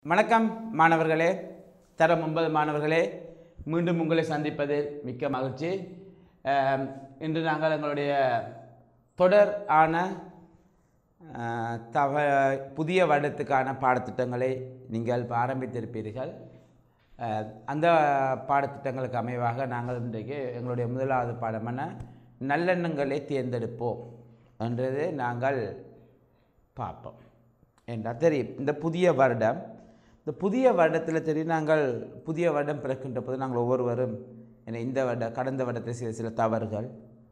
வணக்கம் மாணவர்களே தரம் ஒன்பது மாணவர்களே மீண்டும் உங்களை சந்திப்பதில் மிக்க மகிழ்ச்சி அஹ், இன்று நாங்கள் எங்களுடைய தொடர் ஆன அஹ், தவ புதிய வருடத்துக்கான பாடத்திட்டங்களை நீங்கள் ஆரம்பித்திருப்பீர்கள் அஹ், அந்த பாடத்திட்டங்களுக்கு அமைவாக நாங்கள் இன்றைக்கு எங்களுடைய முதலாவது பாடமான நல்லெண்ணங்களை தேர்ந்தெடுப்போம் என்றதை நாங்கள் பார்ப்போம் என்றால் தெரியும் இந்த புதிய வருடம் இந்த புதிய வருடத்தில் தெரியும் நாங்கள் புதிய வருடம் பிறக்கின்ற போது நாங்கள் ஒவ்வொருவரும் என்ன இந்த வருட கடந்த வருடத்தில் சில சில தவறுகள்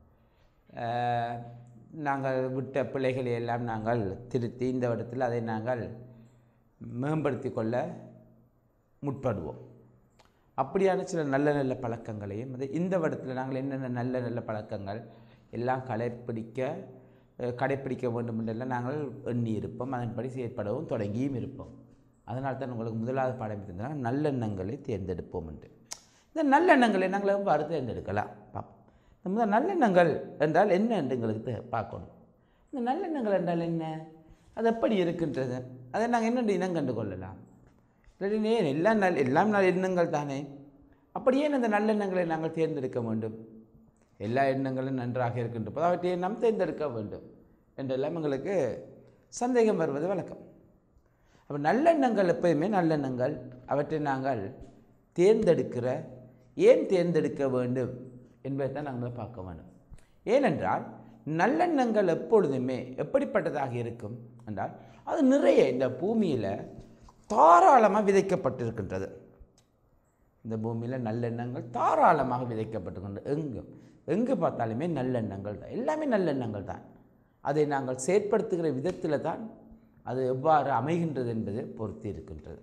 அஹ், நாங்கள் விட்ட பிள்ளைகளை எல்லாம் நாங்கள் திருத்தி இந்த வருடத்தில் அதை நாங்கள் மேம்படுத்தி கொள்ள முற்படுவோம் அப்படியான சில நல்ல நல்ல பழக்கங்களையும் அது இந்த வருடத்தில் நாங்கள் என்னென்ன நல்ல நல்ல பழக்கங்கள் எல்லாம் கடைப்பிடிக்க அஹ், கடைப்பிடிக்க வேண்டும் என்றெல்லாம் நாங்கள் எண்ணி இருப்போம் அதன்படி செயற்படவும் தொடங்கியும் இருப்போம் அதனால தான் உங்களுக்கு முதலாவது பாடம் இருந்தால் நல்லெண்ணங்களை தேர்ந்தெடுப்போம் என்று இந்த நல்லெண்ணங்களை நாங்கள் எவ்வாறு தேர்ந்தெடுக்கலாம் பார்ப்போம் இந்த முதல் நல்லெண்ணங்கள் என்றால் என்ன என்று எங்களுக்கு தெ- பார்க்கணும் இந்த நல்லெண்ணங்கள் என்றால் என்ன அது எப்படி இருக்கின்றது அதை நாங்கள் என்ன இனம் கண்டு கொள்ளலாம் இல்லாட்டி ஏன் எல்லாம் நல் எல்லாம் நல்ல எண்ணங்கள் தானே அப்படியே அந்த நல்லெண்ணங்களை நாங்கள் தேர்ந்தெடுக்க வேண்டும் எல்லா எண்ணங்களும் நன்றாக இருக்கின்ற போது அவற்றை நாம் தேர்ந்தெடுக்க வேண்டும் என்றெல்லாம் எங்களுக்கு சந்தேகம் வருவது வழக்கம் அப்போ நல்லெண்ணங்கள் எப்பயுமே நல்லெண்ணங்கள் அவற்றை நாங்கள் தேர்ந்தெடுக்கிற ஏன் தேர்ந்தெடுக்க வேண்டும் என்பதை தான் நாங்கள் பார்க்க வேண்டும் ஏனென்றால் நல்லெண்ணங்கள் எப்பொழுதுமே எப்படிப்பட்டதாக இருக்கும் என்றால் அது நிறைய இந்த பூமியில் தாராளமாக விதைக்கப்பட்டிருக்கின்றது இந்த பூமியில் நல்லெண்ணங்கள் தாராளமாக விதைக்கப்பட்டிருக்கின்றது எங்கும் எங்கே பார்த்தாலுமே நல்லெண்ணங்கள் தான் எல்லாமே நல்லெண்ணங்கள் தான் அதை நாங்கள் செயற்படுத்துகிற விதத்தில் தான் அது எவ்வாறு அமைகின்றது என்பதை பொறுத்து இருக்கின்றது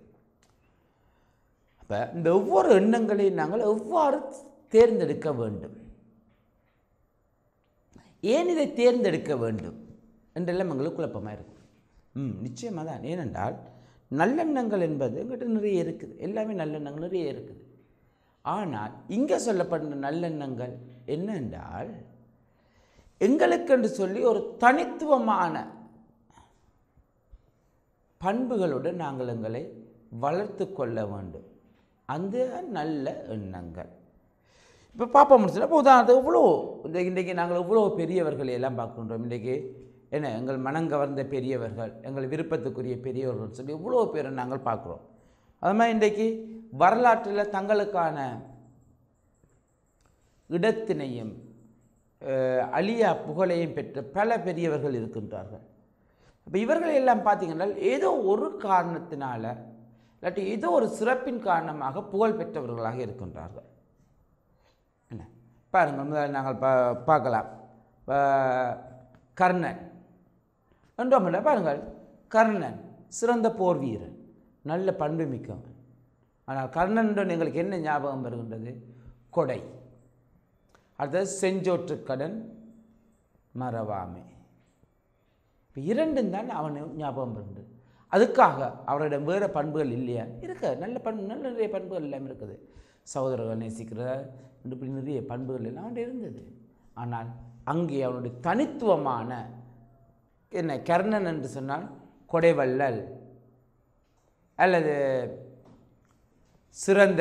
அப்போ இந்த ஒவ்வொரு எண்ணங்களையும் நாங்கள் எவ்வாறு தேர்ந்தெடுக்க வேண்டும் ஏன் இதை தேர்ந்தெடுக்க வேண்டும் என்றெல்லாம் எங்களுக்கு குழப்பமாக இருக்கும் ம் நிச்சயமாக தான் ஏனென்றால் நல்லெண்ணங்கள் என்பது எங்கிட்ட நிறைய இருக்குது எல்லாமே நல்லெண்ணங்கள் நிறைய இருக்குது ஆனால் இங்கே சொல்லப்படுற நல்லெண்ணங்கள் என்னென்றால் எங்களுக்கென்று சொல்லி ஒரு தனித்துவமான பண்புகளுடன் நாங்கள் எங்களை வளர்த்து கொள்ள வேண்டும் அந்த நல்ல எண்ணங்கள் இப்போ பார்ப்போம் முடிச்சுன்னா இப்போ உதாரணத்துக்கு இவ்வளோ இந்த இன்றைக்கு நாங்கள் இவ்வளோ பெரியவர்களை எல்லாம் பார்க்கின்றோம் இன்றைக்கு என்ன எங்கள் மனங்கவர்ந்த பெரியவர்கள் எங்கள் விருப்பத்துக்குரிய பெரியவர்கள் சொல்லி இவ்வளோ பேரை நாங்கள் பார்க்குறோம் அது மாதிரி இன்றைக்கு வரலாற்றில் தங்களுக்கான இடத்தினையும் அஹ், அழியா புகழையும் பெற்ற பல பெரியவர்கள் இருக்கின்றார்கள் அப்போ இவர்களை எல்லாம் பார்த்தீங்கன்னா ஏதோ ஒரு காரணத்தினால இல்லாட்டி ஏதோ ஒரு சிறப்பின் காரணமாக புகழ் பெற்றவர்களாக இருக்கின்றார்கள் என்ன பாருங்கள் முதல்ல நாங்கள் பா பார்க்கலாம் பா- கர்ணன் என்றோம்ல பாருங்கள் கர்ணன் சிறந்த போர் வீரன் நல்ல பண்பு மிக்கவன் ஆனால் கர்ணன் எங்களுக்கு என்ன ஞாபகம் வருகின்றது கொடை அடுத்தது செஞ்சோற்றுக்கடன் மறவாமை இப்போ இரண்டும் தான் அவன் ஞாபகம் வருது அதுக்காக அவரிடம் வேறு பண்புகள் இல்லையா இருக்க நல்ல பண்பு நல்ல நிறைய பண்புகள் எல்லாம் இருக்குது சகோதரர்கள் நேசிக்கிற இப்படி நிறைய பண்புகள் எல்லாம் அவன் இருந்தது ஆனால் அங்கே அவனுடைய தனித்துவமான என்ன கர்ணன் என்று சொன்னால் கொடைவள்ளல் அல்லது சிறந்த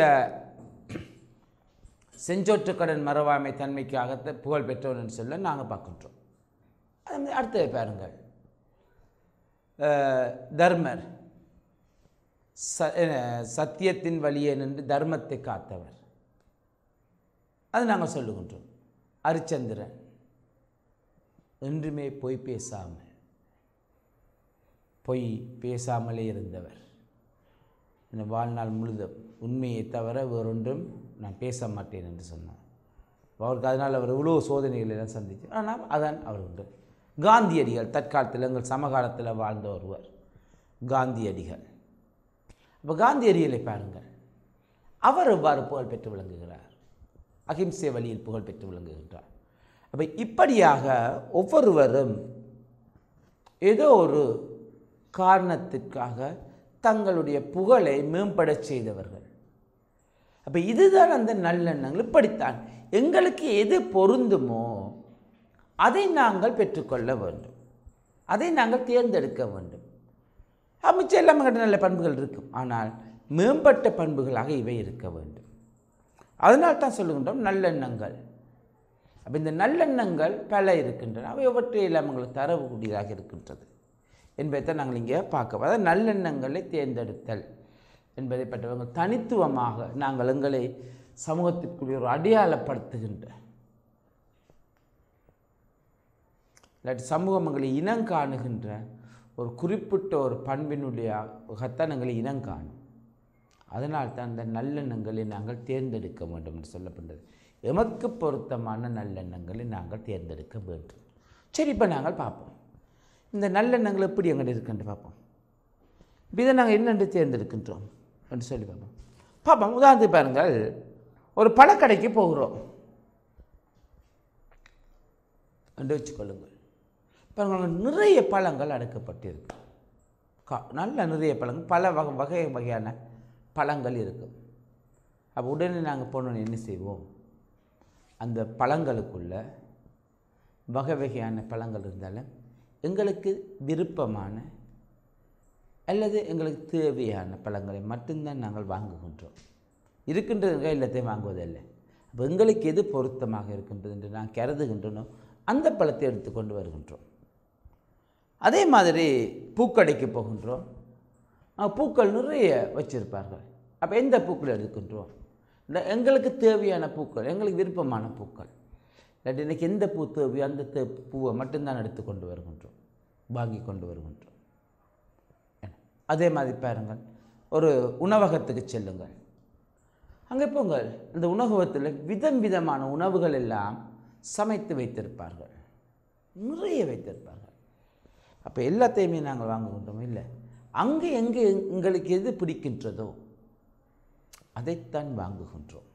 செஞ்சோற்றுக்கடன் மறவாமை தன்மைக்காக த- புகழ் பெற்றவன் என்று சொல்ல நாங்கள் பார்க்கின்றோம் அது மாதிரி அடுத்தது பாருங்கள் அஹ், தர்மர் ச அஹ், சத்தியத்தின் வழியே நின்று தர்மத்தை காத்தவர் அது நாங்கள் சொல்லுகின்றோம் அரிச்சந்திரன் என்றுமே பொய் பேசாமல் பொய் பேசாமலே இருந்தவர் என் வாழ்நாள் முழுதும் உண்மையை தவிர வேறொன்றும் நான் பேச மாட்டேன் என்று சொன்னார் அவருக்கு அதனால் அவர் இவ்வளோ சோதனைகளை எல்லாம் சந்திச்சு ஆனால் அதான் அவர் உண்டு காந்தியடிகள் தற்காலத்தில் எங்கள் சமகாலத்தில் வாழ்ந்த ஒருவர் காந்தியடிகள் அப்போ காந்தியடிகளை பாருங்கள் அவர் எவ்வாறு புகழ் பெற்று விளங்குகிறார் அகிம்சை வழியில் புகழ் பெற்று விளங்குகின்றார் அப்போ இப்படியாக ஒவ்வொருவரும் ஏதோ ஒரு காரணத்திற்காக தங்களுடைய புகழை மேம்படச் செய்தவர்கள் அப்போ இதுதான் அந்த நல்லெண்ணங்கள் இப்படித்தான் எங்களுக்கு எது பொருந்துமோ அதை நாங்கள் பெற்றுக்கொள்ள வேண்டும் அதை நாங்கள் தேர்ந்தெடுக்க வேண்டும் மிச்சம் எல்லாமே கிட்ட நல்ல பண்புகள் இருக்கும் ஆனால் மேம்பட்ட பண்புகளாக இவை இருக்க வேண்டும் அதனால் தான் சொல்லுகின்றோம் நல்லெண்ணங்கள் அப்போ இந்த நல்லெண்ணங்கள் பல இருக்கின்றன அவை ஒவ்வொற்றையெல்லாம் உங்களுக்கு தரக்கூடியதாக இருக்கின்றது என்பதைத்தான் நாங்கள் இங்கே பார்க்க அதாவது நல்லெண்ணங்களை தேர்ந்தெடுத்தல் என்பதை பற்றவங்க தனித்துவமாக நாங்கள் எங்களை சமூகத்திற்குரிய ஒரு அடையாளப்படுத்துகின்ற இல்லாட்டி சமூகம் எங்களை இனம் காணுகின்ற ஒரு குறிப்பிட்ட ஒரு பண்பினுடைய கத்தான் எங்களை இனம் காணும் அதனால் தான் இந்த நல்லெண்ணங்களை நாங்கள் தேர்ந்தெடுக்க வேண்டும் என்று சொல்லப்பட்டது எமக்கு பொருத்தமான நல்லெண்ணங்களை நாங்கள் தேர்ந்தெடுக்க வேண்டும் சரி இப்போ நாங்கள் பார்ப்போம் இந்த நல்லெண்ணங்கள் எப்படி எங்கிட்ட இருக்குன்னு பார்ப்போம் இப்போ இதை நாங்கள் என்னென்று தேர்ந்தெடுக்கின்றோம் என்று சொல்லி பார்ப்போம் பார்ப்போம் உதாரணத்துக்கு பாருங்கள் ஒரு பழக்கடைக்கு போகிறோம் என்று வச்சுக்கொள்ளுங்கள் பாருங்கள் நிறைய பழங்கள் அடுக்கப்பட்டிருக்கு கா நல்ல நிறைய பழங்கள் பல வகை வகை வகையான பழங்கள் இருக்கும் அப்போ உடனே நாங்கள் போனோன்னு என்ன செய்வோம் அந்த பழங்களுக்குள்ள வகை வகையான பழங்கள் இருந்தாலும் எங்களுக்கு விருப்பமான அல்லது எங்களுக்கு தேவையான பழங்களை மட்டும்தான் நாங்கள் வாங்குகின்றோம் இருக்கின்ற இல்லத்தையும் வாங்குவதில்லை அப்போ எங்களுக்கு எது பொருத்தமாக இருக்கின்றது என்று நான் கருதுகின்றனோ அந்த பழத்தை எடுத்துக்கொண்டு வருகின்றோம் அதே மாதிரி பூக்கடைக்கு போகின்றோம் அஹ் பூக்கள் நிறைய வச்சிருப்பார்கள் அப்போ எந்த பூக்கள் எடுக்கின்றோம் இந்த எங்களுக்கு தேவையான பூக்கள் எங்களுக்கு விருப்பமான பூக்கள் இல்லாட்டி எனக்கு எந்த பூ தேவையோ அந்த தே பூவை மட்டும்தான் எடுத்துக்கொண்டு வருகின்றோம் வாங்கி கொண்டு வருகின்றோம் அதே மாதிரி பாருங்கள் ஒரு உணவகத்துக்கு செல்லுங்கள் அங்கே போங்கள் அந்த உணவகத்தில் விதம் விதமான உணவுகள் எல்லாம் சமைத்து வைத்திருப்பார்கள் நிறைய வைத்திருப்பார்கள் அப்போ எல்லாத்தையுமே நாங்கள் வாங்குகின்றோம் இல்லை அங்கே எங்கே எங்களுக்கு எது பிடிக்கின்றதோ அதைத்தான் வாங்குகின்றோம்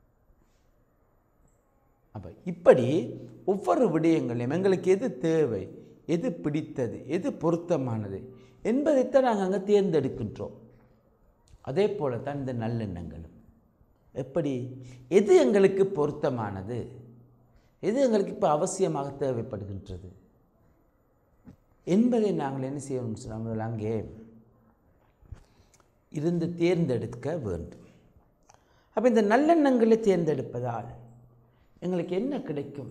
அப்போ இப்படி ஒவ்வொரு விடயங்களையும் எங்களுக்கு எது தேவை எது பிடித்தது எது பொருத்தமானது என்பதைத்தான் நாங்கள் அங்கே தேர்ந்தெடுக்கின்றோம் அதே போல தான் இந்த நல்லெண்ணங்களும் எப்படி எது எங்களுக்கு பொருத்தமானது எது எங்களுக்கு இப்போ அவசியமாக தேவைப்படுகின்றது என்பதை நாங்கள் என்ன செய்யணும் சொன்னால் முதல்ல அங்கே இருந்து தேர்ந்தெடுக்க வேண்டும் அப்போ இந்த நல்லெண்ணங்களை தேர்ந்தெடுப்பதால் எங்களுக்கு என்ன கிடைக்கும்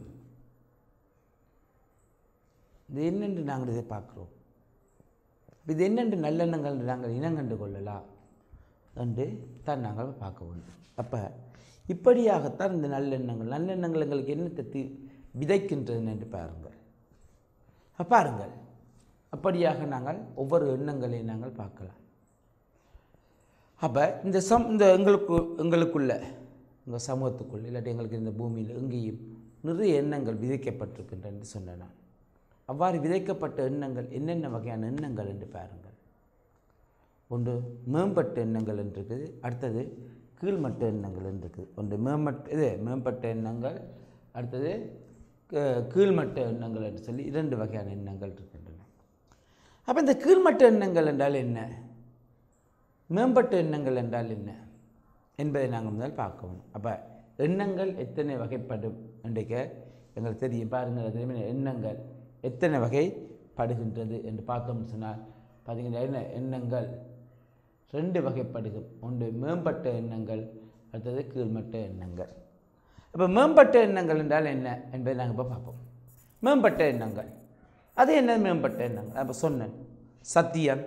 இது என்னென்று நாங்கள் இதை பார்க்குறோம் இது என்னென்று நல்லெண்ணங்கள் நாங்கள் இனங்கண்டு கொள்ளலாம் என்று தான் நாங்கள் பார்க்க வேண்டும் அப்போ இப்படியாகத்தான் இந்த நல்லெண்ணங்கள் நல்லெண்ணங்கள் எங்களுக்கு என்னத்தை தி விதைக்கின்றது என்று பாருங்கள் அப்ப பாருங்கள் அப்படியாக நாங்கள் ஒவ்வொரு எண்ணங்களை நாங்கள் பார்க்கலாம் அப்போ இந்த சம் இந்த எங்களுக்கு எங்களுக்குள்ள எங்கள் சமூகத்துக்குள்ள இல்லாட்டி எங்களுக்கு இந்த பூமியில் எங்கேயும் நிறைய எண்ணங்கள் விதைக்கப்பட்டிருக்கின்றன என்று சொன்னேன் நான் அவ்வாறு விதைக்கப்பட்ட எண்ணங்கள் என்னென்ன வகையான எண்ணங்கள் என்று பாருங்கள் ஒன்று மேம்பட்ட எண்ணங்கள் என்று இருக்குது அடுத்தது கீழ்மட்ட எண்ணங்கள் என்று இருக்குது ஒன்று மேம்பட்ட இது மேம்பட்ட எண்ணங்கள் அடுத்தது கீ- கீழ்மட்ட எண்ணங்கள் என்று சொல்லி இரண்டு வகையான எண்ணங்கள் இருக்கின்றன அப்போ இந்த கீழ்மட்ட எண்ணங்கள் என்றால் என்ன மேம்பட்ட எண்ணங்கள் என்றால் என்ன என்பதை நாங்கள் முதல் பார்க்கணும் அப்போ எண்ணங்கள் எத்தனை வகைப்படும் என்றைக்க எங்களுக்கு தெரியும் பாருங்கள் அது தெரியுமா? எண்ணங்கள் எத்தனை வகைப்படுகின்றது என்று பார்த்தோம்னு சொன்னால் பார்த்தீங்கன்னா என்ன எண்ணங்கள் ரெண்டு வகைப்படுகும் ஒன்று மேம்பட்ட எண்ணங்கள் அடுத்தது கீழ்மட்ட எண்ணங்கள் அப்போ மேம்பட்ட எண்ணங்கள் என்றால் என்ன என்பதை நாங்கள் இப்போ பார்ப்போம் மேம்பட்ட எண்ணங்கள் அது என்ன மேம்பட்ட எண்ணங்கள் அப்போ சொன்னேன் சத்தியம்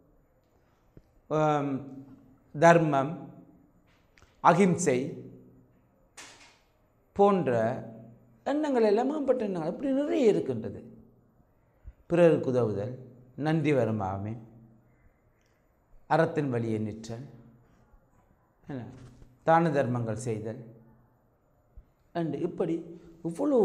ஆம், தர்மம் அகிம்சை போன்ற எண்ணங்கள் எல்லாம் மேம்பட்ட எண்ணங்கள் இப்படி நிறைய இருக்கின்றது பிறருக்கு உதவுதல் நன்றி வருமாமே அறத்தின் வழியை நிற்றல் என்ன தான தர்மங்கள் செய்தல் அண்டு இப்படி இவ்வளோ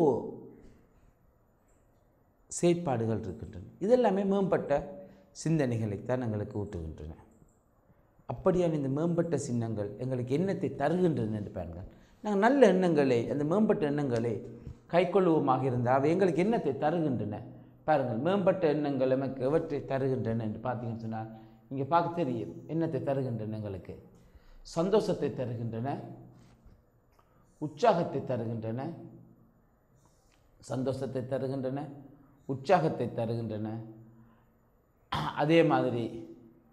செயற்பாடுகள் இருக்கின்றன இதெல்லாமே மேம்பட்ட சிந்தனைகளைத்தான் எங்களுக்கு ஊட்டுகின்றன அப்படியான இந்த மேம்பட்ட சின்னங்கள் எங்களுக்கு எண்ணத்தை தருகின்றன என்று பாருங்கள் நாங்கள் நல்ல எண்ணங்களை அந்த மேம்பட்ட எண்ணங்களை கைக்கொள்ளுவோமாக இருந்தால் அவை எங்களுக்கு எண்ணத்தை தருகின்றன பாருங்கள் மேம்பட்ட எண்ணங்கள் எமக்கு எவற்றை தருகின்றன என்று பார்த்தீங்கன்னு சொன்னால் இங்கே பார்க்க தெரியும் எண்ணத்தை தருகின்றன எங்களுக்கு சந்தோஷத்தை தருகின்றன உற்சாகத்தை தருகின்றன சந்தோஷத்தை தருகின்றன உற்சாகத்தை தருகின்றன அதே மாதிரி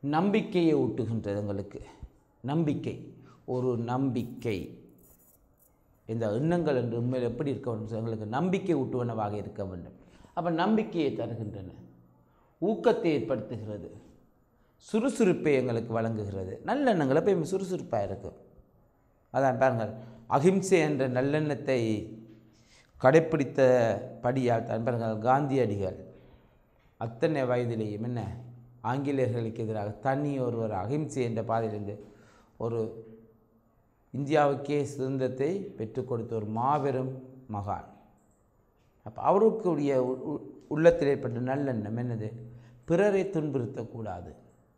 நம்பிக்கையை ஊட்டுகின்றது எங்களுக்கு நம்பிக்கை ஒரு நம்பிக்கை இந்த எண்ணங்கள் என்று உண்மையில் எப்படி இருக்க வேண்டும் எங்களுக்கு நம்பிக்கை ஊட்டுவனவாக இருக்க வேண்டும் அப்போ நம்பிக்கையை தருகின்றன ஊக்கத்தை ஏற்படுத்துகிறது சுறுசுறுப்பை எங்களுக்கு வழங்குகிறது நல்லெண்ணங்கள் எப்பயுமே சுறுசுறுப்பாக இருக்கும் அதான் பாருங்கள் அகிம்சை என்ற நல்லெண்ணத்தை கடைப்பிடித்த படியால் தான் பாருங்கள் காந்தியடிகள் அத்தனை வயதிலேயும் என்ன ஆங்கிலேயர்களுக்கு எதிராக தனி ஒருவர் அகிம்சை என்ற பாதையிலிருந்து ஒரு இந்தியாவுக்கே சுதந்திரத்தை பெற்றுக் கொடுத்த ஒரு மாபெரும் மகான் அப்போ அவருக்குரிய உ- உ- உள்ளத்தில் ஏற்பட்ட நல்லெண்ணம் என்னது பிறரை துன்புறுத்தக்கூடாது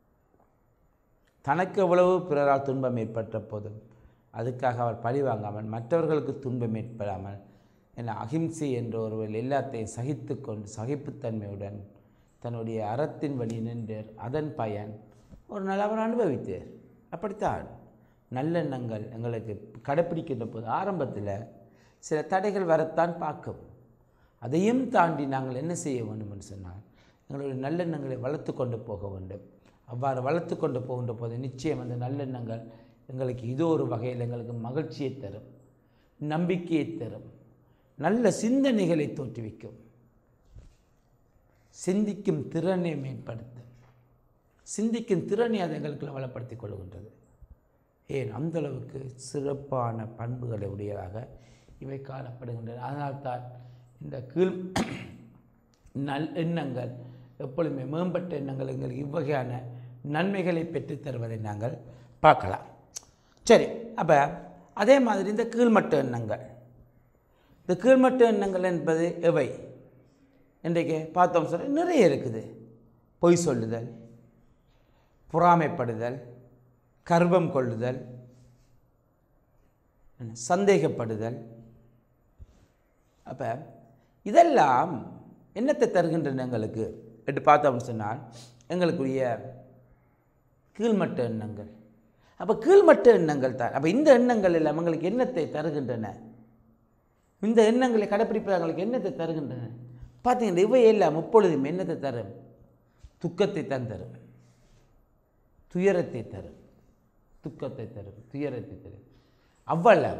தனக்கு எவ்வளவு பிறரால் துன்பம் ஏற்பட்ட போதும் அதுக்காக அவர் பழி வாங்காமல் மற்றவர்களுக்கு துன்பம் ஏற்படாமல் என அகிம்சை என்ற ஒருவர் எல்லாத்தையும் சகித்து கொண்டு சகிப்புத்தன்மையுடன் தன்னுடைய அறத்தின் வழி நின்றார் அதன் பயன் ஒரு நாள் அவர் அனுபவித்தார் அப்படித்தான் நல்லெண்ணங்கள் எங்களுக்கு கடைப்பிடிக்கின்ற போது ஆரம்பத்தில் சில தடைகள் வரத்தான் பார்க்கும் அதையும் தாண்டி நாங்கள் என்ன செய்ய வேண்டும் என்று சொன்னால் எங்களுடைய நல்லெண்ணங்களை வளர்த்து கொண்டு போக வேண்டும் அவ்வாறு வளர்த்து கொண்டு போகின்ற போது நிச்சயம் அந்த நல்லெண்ணங்கள் எங்களுக்கு இது ஒரு வகையில் எங்களுக்கு மகிழ்ச்சியை தரும் நம்பிக்கையை தரும் நல்ல சிந்தனைகளை தோற்றுவிக்கும் சிந்திக்கும் திறனை மேம்படுத்தும் சிந்திக்கும் திறனை அது எங்களுக்கு வளப்படுத்திக் கொள்கின்றது ஏன் அந்த அளவுக்கு சிறப்பான பண்புகளை உடையதாக இவை காணப்படுகின்றன அதனால்தான் இந்த கீழ் நல் எண்ணங்கள் எப்பொழுதுமே மேம்பட்ட எண்ணங்கள் எங்களுக்கு இவ்வகையான நன்மைகளை பெற்றுத் தருவதை நாங்கள் பார்க்கலாம் சரி அப்போ அதே மாதிரி இந்த கீழ்மட்ட எண்ணங்கள் இந்த கீழ்மட்ட எண்ணங்கள் என்பது எவை இன்றைக்கு பார்த்தோம் சொல்ல நிறைய இருக்குது பொய் சொல்லுதல் பொறாமைப்படுதல் கர்வம் கொள்ளுதல் என்ன, சந்தேகப்படுதல் அப்போ இதெல்லாம் என்னத்தை தருகின்றன எங்களுக்கு என்று பார்த்தோம்னு சொன்னால் எங்களுக்குரிய கீழ்மட்ட எண்ணங்கள் அப்போ கீழ்மட்ட எண்ணங்கள் தான் அப்போ இந்த எண்ணங்கள் எல்லாம் எங்களுக்கு எண்ணத்தை தருகின்றன இந்த எண்ணங்களை கடைப்பிடிப்பது எங்களுக்கு என்னத்தை தருகின்றன பார்த்தீங்கன்னா இவை எல்லாம் எப்பொழுதும் என்னத்தை தரும் துக்கத்தை தான் தரும் துயரத்தை தரும் துக்கத்தை தரும் துயரத்தை தரும் அவ்வளவு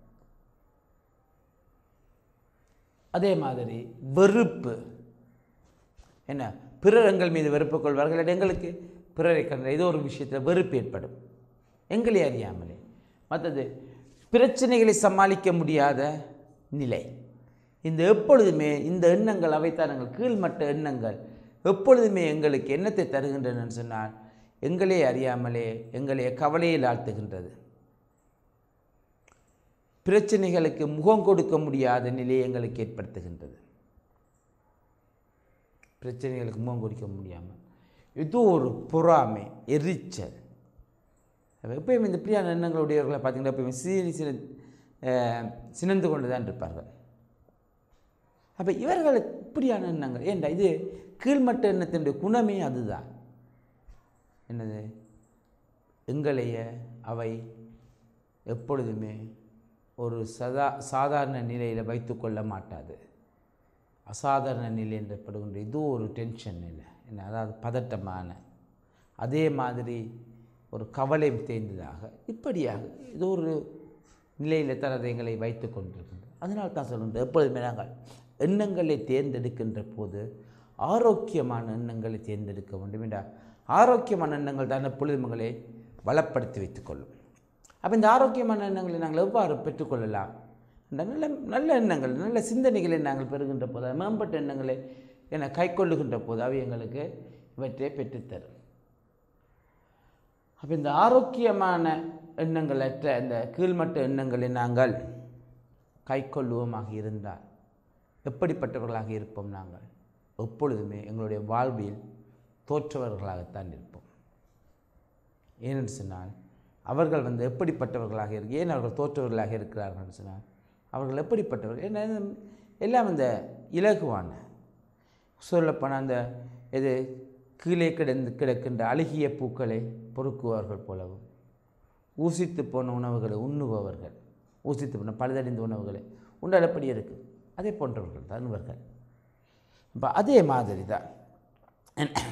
அதே மாதிரி வெறுப்பு என்ன பிறர் எங்கள் மீது வெறுப்பு கொள்வார்கள் அது எங்களுக்கு பிறரை கண்ட ஏதோ ஒரு விஷயத்தில் வெறுப்பு ஏற்படும் எங்களை அறியாமலே மற்றது பிரச்சனைகளை சமாளிக்க முடியாத நிலை இந்த எப்பொழுதுமே இந்த எண்ணங்கள் அவைத்தான் எங்கள் கீழ்மட்ட எண்ணங்கள் எப்பொழுதுமே எங்களுக்கு எண்ணத்தை தருகின்றன சொன்னால் எங்களே அறியாமலே எங்களை கவலையில் ஆழ்த்துகின்றது பிரச்சனைகளுக்கு முகம் கொடுக்க முடியாத நிலையை எங்களுக்கு ஏற்படுத்துகின்றது பிரச்சனைகளுக்கு முகம் கொடுக்க முடியாமல் ஏதோ ஒரு பொறாமை எரிச்சல் அப்ப எப்பயுமே இந்த பிரியான எண்ணங்களுடையவர்களை பார்த்தீங்கன்னா எப்பயுமே சீனி சின அஹ், சினந்து கொண்டு தான் இருப்பார்கள் அப்போ இவர்கள் இப்படியான எண்ணங்கள் ஏண்டா இது கீழ்மட்ட எண்ணத்தினுடைய குணமே அதுதான் என்னது எங்களைய அவை எப்பொழுதுமே ஒரு சதா சாதாரண நிலையில் வைத்துக்கொள்ள மாட்டாது அசாதாரண நிலை என்றப்படுகின்ற இது ஒரு டென்ஷன் நிலை என்ன அதாவது பதட்டமான அதே மாதிரி ஒரு கவலை தேர்ந்ததாக இப்படியாக இது ஒரு நிலையில் தனது எங்களை வைத்து கொண்டிருக்கின்றது அதனால் தான் சொல்கின்ற எப்பொழுதுமே நாங்கள் எண்ணங்களை தேர்ந்தெடுக்கின்ற போது ஆரோக்கியமான எண்ணங்களை தேர்ந்தெடுக்க வேண்டும் என்றால் ஆரோக்கியமான எண்ணங்கள் தான் எப்பொழுதும் எங்களை வளப்படுத்தி வைத்துக்கொள்ளும் அப்போ இந்த ஆரோக்கியமான எண்ணங்களை நாங்கள் எவ்வாறு பெற்றுக்கொள்ளலாம் இந்த நல்ல நல்ல எண்ணங்கள் நல்ல சிந்தனைகளை நாங்கள் பெறுகின்ற போது அது மேம்பட்ட எண்ணங்களை என கைக்கொள்ளுகின்ற போது அவை எங்களுக்கு இவற்றை பெற்றுத்தரும் அப்போ இந்த ஆரோக்கியமான எண்ணங்களற்ற இந்த கீழ்மட்ட எண்ணங்களை நாங்கள் கைக்கொள்ளுவோமாக இருந்தால் எப்படிப்பட்டவர்களாக இருப்போம் நாங்கள் எப்பொழுதுமே எங்களுடைய வாழ்வில் தோற்றவர்களாகத்தான் இருப்போம் ஏனென்று சொன்னால் அவர்கள் வந்து எப்படிப்பட்டவர்களாக இருக்கு ஏன் அவர்கள் தோற்றவர்களாக இருக்கிறார்கள் சொன்னால் அவர்கள் எப்படிப்பட்டவர்கள் ஏன்னா எல்லாம் இந்த இலகுவான சொல்லப்போனால் அந்த இது கீழே கிடந்து கிடக்கின்ற அழுகிய பூக்களை பொறுக்குவார்கள் போலவும் ஊசித்து போன உணவுகளை உண்ணுபவர்கள் ஊசித்து போன பழுதடைந்த உணவுகளை உண்டால் எப்படி இருக்குது அதே போன்றவர்கள் தான் இவர்கள் இப்போ அதே மாதிரி தான்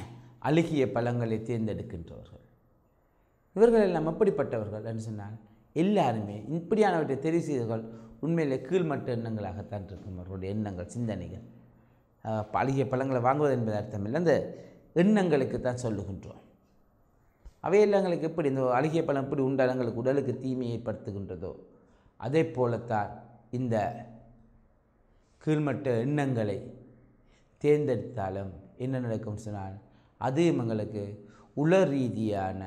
அழுகிய பழங்களை தேர்ந்தெடுக்கின்றவர்கள் இவர்கள் எல்லாம் எப்படிப்பட்டவர்கள் என்று சொன்னால் எல்லாருமே இப்படியானவற்றை தெரிவு செய்தவர்கள் உண்மையிலே கீழ்மட்ட எண்ணங்களாகத்தான் இருக்கும் அவர்களுடைய எண்ணங்கள் சிந்தனைகள் ஆஹ் அழுகிய பழங்களை வாங்குவது என்பது அர்த்தமில்லை அந்த எண்ணங்களுக்கு தான் சொல்லுகின்றோம் அவையெல்லாம் எங்களுக்கு எப்படி இந்த அழுகிய பழம் எப்படி உண்டால் எங்களுக்கு உடலுக்கு தீமையை ஏற்படுத்துகின்றதோ அதே போலத்தான் இந்த கீழ்மட்ட எண்ணங்களை தேர்ந்தெடுத்தாலும் என்ன நடக்கும் சொன்னால் அது எங்களுக்கு உள ரீதியான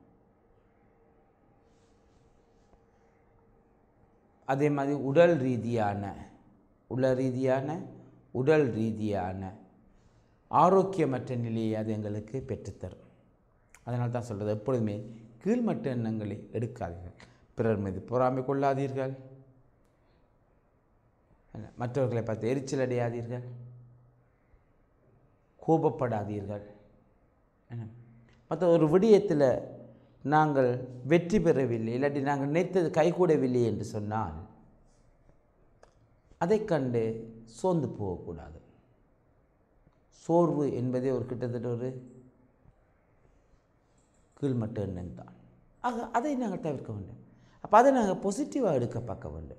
அதே மாதிரி உடல் ரீதியான உள ரீதியான உடல் ரீதியான ஆரோக்கியமற்ற நிலையை அது எங்களுக்கு பெற்றுத்தரும் அதனால தான் சொல்கிறது எப்பொழுதுமே கீழ்மட்ட எண்ணங்களை எடுக்காதீர்கள் பிறர் மீது பொறாமை கொள்ளாதீர்கள் என்ன, மற்றவர்களை பார்த்து எரிச்சல் அடையாதீர்கள் கோபப்படாதீர்கள் என்ன, மற்ற ஒரு விடயத்தில் நாங்கள் வெற்றி பெறவில்லை இல்லாட்டி நாங்கள் நினைத்தது கைகூடவில்லை என்று சொன்னால் அதைக் கண்டு சோர்ந்து போகக்கூடாது சோர்வு என்பதே ஒரு கிட்டத்தட்ட ஒரு கீழ்மட்ட எண்ணம் தான் ஆக அதை நாங்கள் தவிர்க்க வேண்டும் அப்போ அதை நாங்கள் பாசிட்டிவாக எடுக்க பார்க்க வேண்டும்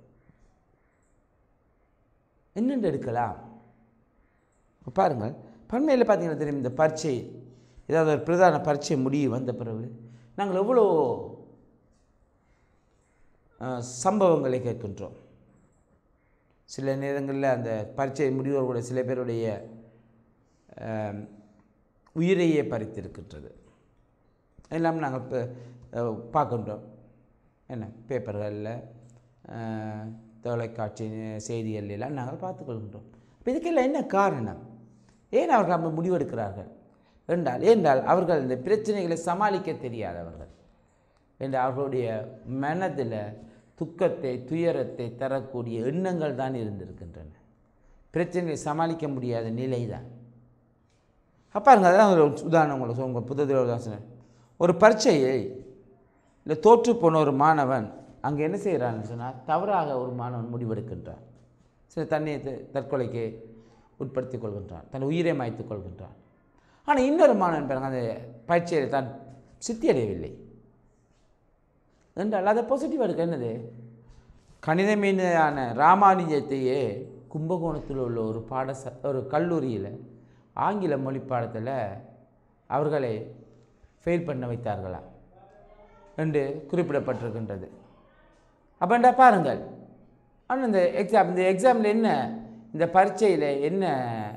என்னென்று எடுக்கலாம் இப்ப பாருங்கள் பண்மையில் பார்த்தீங்கன்னா தெரியும் இந்த பரீட்சை ஏதாவது ஒரு பிரதான பரீட்சை முடிவு வந்த பிறகு நாங்கள் எவ்வளோ அஹ், சம்பவங்களை கேட்கின்றோம் சில நேரங்களில் அந்த பரீட்சை முடிவோர் கூட சில பேருடைய அஹ், உயிரையே பறித்திருக்கின்றது எல்லாம் நாங்கள் இப்போ பார்க்கின்றோம் என்ன பேப்பர்களில் அஹ், தொலைக்காட்சி செய்திகள் எல்லாம் நாங்கள் பார்த்துக்கொள்கின்றோம் இப்போ இதுக்கெல்லாம் என்ன காரணம் ஏன் அவர்கள் அப்படி முடிவெடுக்கிறார்கள் என்றால் ஏனென்றால் அவர்கள் இந்த பிரச்சனைகளை சமாளிக்க தெரியாதவர்கள் என்று அவர்களுடைய மனதில் துக்கத்தை துயரத்தை தரக்கூடிய எண்ணங்கள் தான் இருந்திருக்கின்றன பிரச்சனையை சமாளிக்க முடியாத நிலை தான் பாருங்க அதான் ஒரு உதாரணம் உங்களுக்கு சொல்லுங்க புத்தகத்தில் ஒரு உதாசனம் ஒரு பரீட்சையை இல்லை தோற்று போன ஒரு மாணவன் அங்கே என்ன செய்கிறான்னு சொன்னால் தவறாக ஒரு மாணவன் முடிவெடுக்கின்றான் சில தன்னை த- தற்கொலைக்கு உட்படுத்திக் கொள்கின்றான் தன் உயிரை மாய்த்துக் கொள்கின்றான் ஆனால் இன்னொரு மாணவன் பாருங்க அந்த பரீட்சையில் தான் சித்தியடையவில்லை என்றால் அதை பாசிட்டிவாக இருக்க என்னது கணித மீதான ராமானுஜத்தையே கும்பகோணத்தில் உள்ள ஒரு பாடச ஒரு கல்லூரியில் ஆங்கில மொழி பாடத்தில் அவர்களை ஃபெயில் பண்ண வைத்தார்களாம் என்று குறிப்பிடப்பட்டிருக்கின்றது அப்பண்டா பாருங்கள் ஆனால் இந்த எக்ஸாம் இந்த எக்ஸாமில் என்ன இந்த பரீட்சையில் என்ன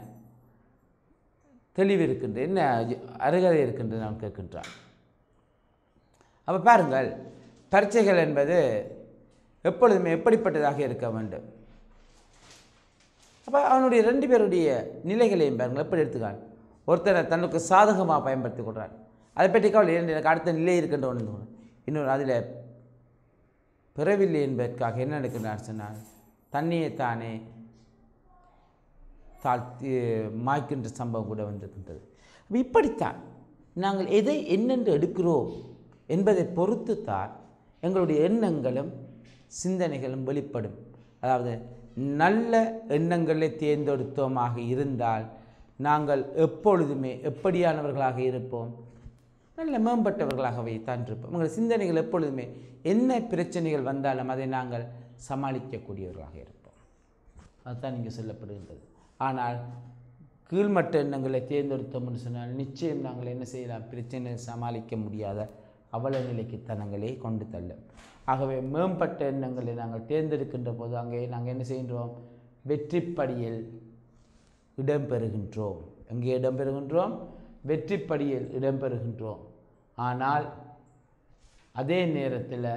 தெளிவு இருக்கின்றது என்ன அருகதை இருக்கின்றது நான் கேட்கின்றான் அப்போ பாருங்கள் பரீட்சைகள் என்பது எப்பொழுதுமே எப்படிப்பட்டதாக இருக்க வேண்டும் அப்போ அவனுடைய ரெண்டு பேருடைய நிலைகளையும் பாருங்கள் எப்படி எடுத்துக்கான் ஒருத்தரை தனக்கு சாதகமாக பயன்படுத்தி கொள்றான் அதை பற்றி கவலை இல்லை, எனக்கு அடுத்த நிலை இருக்கின்ற ஒன்று இன்னொரு அதில் பெறவில்லை என்பதற்காக என்ன நடக்கிறார் சொன்னால் தண்ணியை தானே தாழ்த்தி மாய்க்கின்ற சம்பவம் கூட வந்திருக்கின்றது அப்ப இப்படித்தான் நாங்கள் எதை என்னென்று எடுக்கிறோம் என்பதை பொறுத்து தான் எங்களுடைய எண்ணங்களும் சிந்தனைகளும் வெளிப்படும் அதாவது நல்ல எண்ணங்களை தேர்ந்தெடுத்தோமாக இருந்தால் நாங்கள் எப்பொழுதுமே எப்படியானவர்களாக இருப்போம் நல்ல மேம்பட்டவர்களாகவே தான் இருப்போம் உங்கள் சிந்தனைகள் எப்பொழுதுமே என்ன பிரச்சனைகள் வந்தாலும் அதை நாங்கள் சமாளிக்கக்கூடியவர்களாக இருப்போம் அதுதான் இங்கே சொல்லப்படுகின்றது ஆனால் கீழ்மட்ட எண்ணங்களை தேர்ந்தெடுத்தோம்னு சொன்னால் நிச்சயம் நாங்கள் என்ன செய்யலாம் பிரச்சனையை சமாளிக்க முடியாத அவல நிலைக்கு தனங்களை கொண்டு தள்ளும் ஆகவே மேம்பட்ட எண்ணங்களை நாங்கள் தேர்ந்தெடுக்கின்ற போது அங்கே நாங்கள் என்ன செய்கின்றோம் வெற்றிப்படியில் இடம்பெறுகின்றோம் எங்கே இடம்பெறுகின்றோம் வெற்றிப்படியில் இடம்பெறுகின்றோம் ஆனால் அதே நேரத்தில்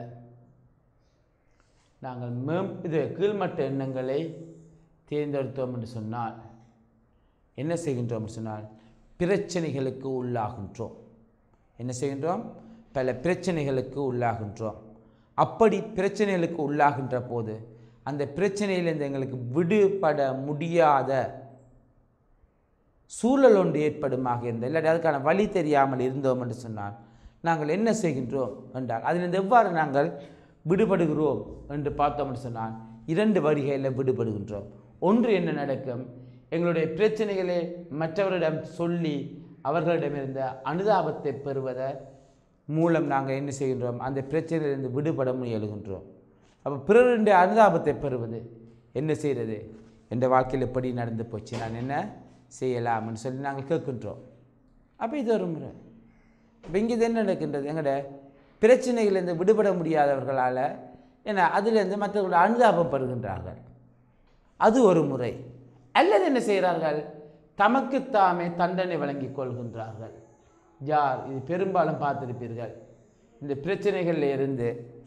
நாங்கள் மேம் இது கீழ்மட்ட எண்ணங்களை தேர்ந்தெடுத்தோம் என்று சொன்னால் என்ன செய்கின்றோம் என்று சொன்னால் பிரச்சனைகளுக்கு உள்ளாகின்றோம் என்ன செய்கின்றோம் பல பிரச்சனைகளுக்கு உள்ளாகின்றோம் அப்படி பிரச்சனைகளுக்கு உள்ளாகின்ற போது அந்த பிரச்சனையிலிருந்து எங்களுக்கு விடுபட முடியாத சூழல் ஒன்று ஏற்படுமாக இருந்தால் இல்லாட்டி அதுக்கான வழி தெரியாமல் இருந்தோம் என்று சொன்னால் நாங்கள் என்ன செய்கின்றோம் என்றால் அதிலிருந்து எவ்வாறு நாங்கள் விடுபடுகிறோம் என்று பார்த்தோம் என்று சொன்னால் இரண்டு வழிகளில் விடுபடுகின்றோம் ஒன்று என்ன நடக்கும் எங்களுடைய பிரச்சனைகளை மற்றவரிடம் சொல்லி அவர்களிடமிருந்த அனுதாபத்தை பெறுவதை மூலம் நாங்கள் என்ன செய்கின்றோம் அந்த பிரச்சனையிலிருந்து விடுபட முயலுகின்றோம் அப்போ பிறருடைய அனுதாபத்தை பெறுவது என்ன செய்கிறது என்ற வாழ்க்கையில் எப்படி நடந்து போச்சு நான் என்ன செய்யலாம்னு சொல்லி நாங்கள் கேட்கின்றோம் அப்போ இது ஒரு முறை இப்போ இங்கே இது என்ன நடக்கின்றது எங்கட பிரச்சனைகளிலிருந்து விடுபட முடியாதவர்களால் ஏன்னா அதிலிருந்து மற்றவர்கள் அனுதாபம் பெறுகின்றார்கள் அது ஒரு முறை அல்லது என்ன செய்கிறார்கள் தமக்குத்தாமே தண்டனை வழங்கிக் கொள்கின்றார்கள் யார் இது பெரும்பாலும் பார்த்திருப்பீர்கள் இந்த பிரச்சனைகளில் இருந்து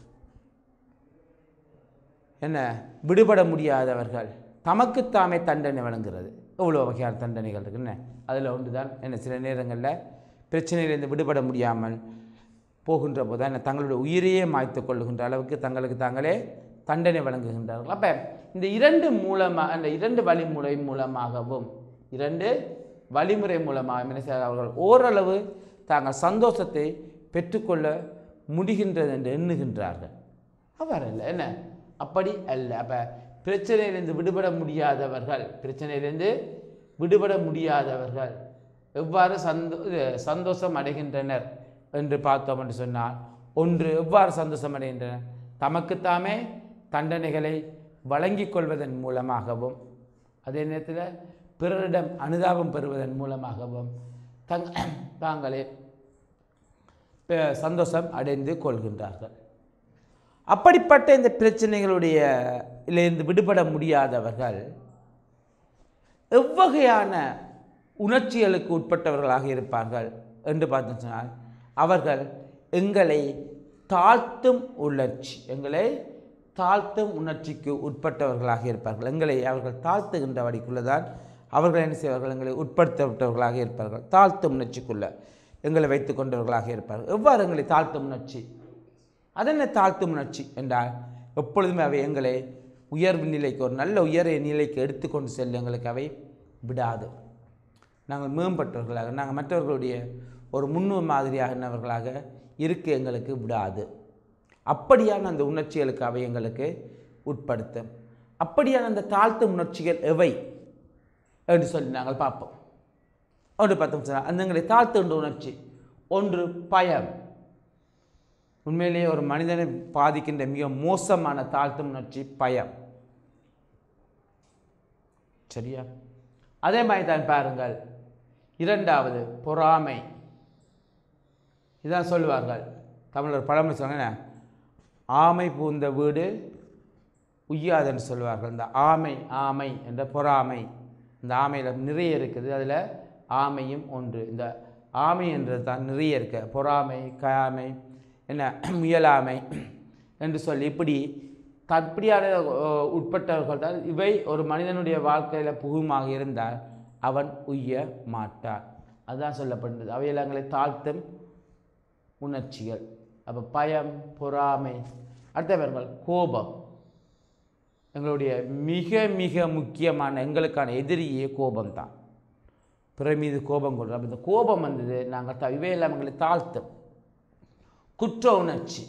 என்ன விடுபட முடியாதவர்கள் தமக்குத்தாமே தண்டனை வழங்குகிறது எவ்வளோ வகையான தண்டனைகள் இருக்குன்னு அதில் ஒன்று தான் என்ன சில நேரங்களில் பிரச்சனையிலிருந்து விடுபட முடியாமல் போகின்ற போது என்ன தங்களுடைய உயிரையே மாய்த்து கொள்ளுகின்ற அளவுக்கு தங்களுக்கு தாங்களே தண்டனை வழங்குகின்றார்கள் அப்போ இந்த இரண்டு மூலமாக அந்த இரண்டு வழிமுறை மூலமாகவும் இரண்டு வழிமுறை மூலமாக என்ன செய்கிறார்கள்? அவர்கள் ஓரளவு தாங்கள் சந்தோஷத்தை பெற்றுக்கொள்ள முடிகின்றது என்று எண்ணுகின்றார்கள் அவ்வாறு இல்லை என்ன அப்படி அல்ல அப்போ பிரச்சனையிலிருந்து விடுபட முடியாதவர்கள் பிரச்சனையிலிருந்து விடுபட முடியாதவர்கள் எவ்வாறு சந்தோ இது சந்தோஷம் அடைகின்றனர் என்று பார்த்தோம் என்று சொன்னால் ஒன்று எவ்வாறு சந்தோஷம் அடைகின்றனர் தமக்குத்தாமே தண்டனைகளை வழங்கிக் கொள்வதன் மூலமாகவும் அதே நேரத்தில் பிறரிடம் அனுதாபம் பெறுவதன் மூலமாகவும் தங் தாங்களே ப- சந்தோஷம் அடைந்து கொள்கின்றார்கள் அப்படிப்பட்ட இந்த பிரச்சனைகளுடைய இருந்து விடுபட முடியாதவர்கள் எவ்வகையான உணர்ச்சிகளுக்கு உட்பட்டவர்களாக இருப்பார்கள் என்று பார்த்தோம் சொன்னால் அவர்கள் எங்களை தாழ்த்தும் உணர்ச்சி எங்களை தாழ்த்தும் உணர்ச்சிக்கு உட்பட்டவர்களாக இருப்பார்கள் எங்களை அவர்கள் தாழ்த்துகின்ற வழிக்குள்ளே தான் அவர்கள் என்ன செய்வார்கள் எங்களை உட்படுத்தப்பட்டவர்களாக இருப்பார்கள் தாழ்த்தும் உணர்ச்சிக்குள்ள எங்களை வைத்துக் கொண்டவர்களாக இருப்பார்கள் எவ்வாறு எங்களை தாழ்த்தும் உணர்ச்சி அதென்ன தாழ்த்தும் உணர்ச்சி என்றால் எப்பொழுதுமே அவை எங்களை உயர்வு நிலைக்கு ஒரு நல்ல உயரிய நிலைக்கு எடுத்துக்கொண்டு செல்ல எங்களுக்கு அவை விடாது நாங்கள் மேம்பட்டவர்களாக நாங்கள் மற்றவர்களுடைய ஒரு முன்னும் மாதிரியானவர்களாக இருக்க எங்களுக்கு விடாது அப்படியான அந்த உணர்ச்சிகளுக்கு அவை எங்களுக்கு உட்படுத்தும் அப்படியான அந்த தாழ்த்தும் உணர்ச்சிகள் எவை என்று சொல்லி நாங்கள் பார்ப்போம் ஒன்று பார்த்தோம் சொன்னால் அந்த எங்களை தாழ்த்துகின்ற உணர்ச்சி ஒன்று பயம் உண்மையிலேயே ஒரு மனிதனை பாதிக்கின்ற மிக மோசமான தாழ்த்தும் உணர்ச்சி பயம் சரியா அதே மாதிரி தான் பாருங்கள் இரண்டாவது பொறாமை இதான் சொல்லுவார்கள் தமிழர் பழமொழி சொன்ன ஆமை பூந்த வீடு உய்யாதுன்னு சொல்லுவார்கள் இந்த ஆமை ஆமை என்ற பொறாமை இந்த ஆமையில் நிறைய இருக்குது அதில் ஆமையும் ஒன்று இந்த ஆமை என்றது தான் நிறைய இருக்க பொறாமை காமை என்ன முயலாமை என்று சொல்லி இப்படி தற்படியான அஹ், உட்பட்டவர்கள் தான் இவை ஒரு மனிதனுடைய வாழ்க்கையில் புகுமாக இருந்தால் அவன் உய்ய மாட்டான் அதுதான் சொல்லப்படுகிறது அவையெல்லாம் எங்களை தாழ்த்தும் உணர்ச்சிகள் அப்போ பயம் பொறாமை அடுத்தவர்கள் கோபம் எங்களுடைய மிக மிக முக்கியமான எங்களுக்கான எதிரியே கோபம்தான் பிற மீது கோபம் கொள்கிறோம் அப்ப இந்த கோபம் வந்தது நாங்கள் த இவையெல்லாம் எங்களை தாழ்த்தும் குற்ற உணர்ச்சி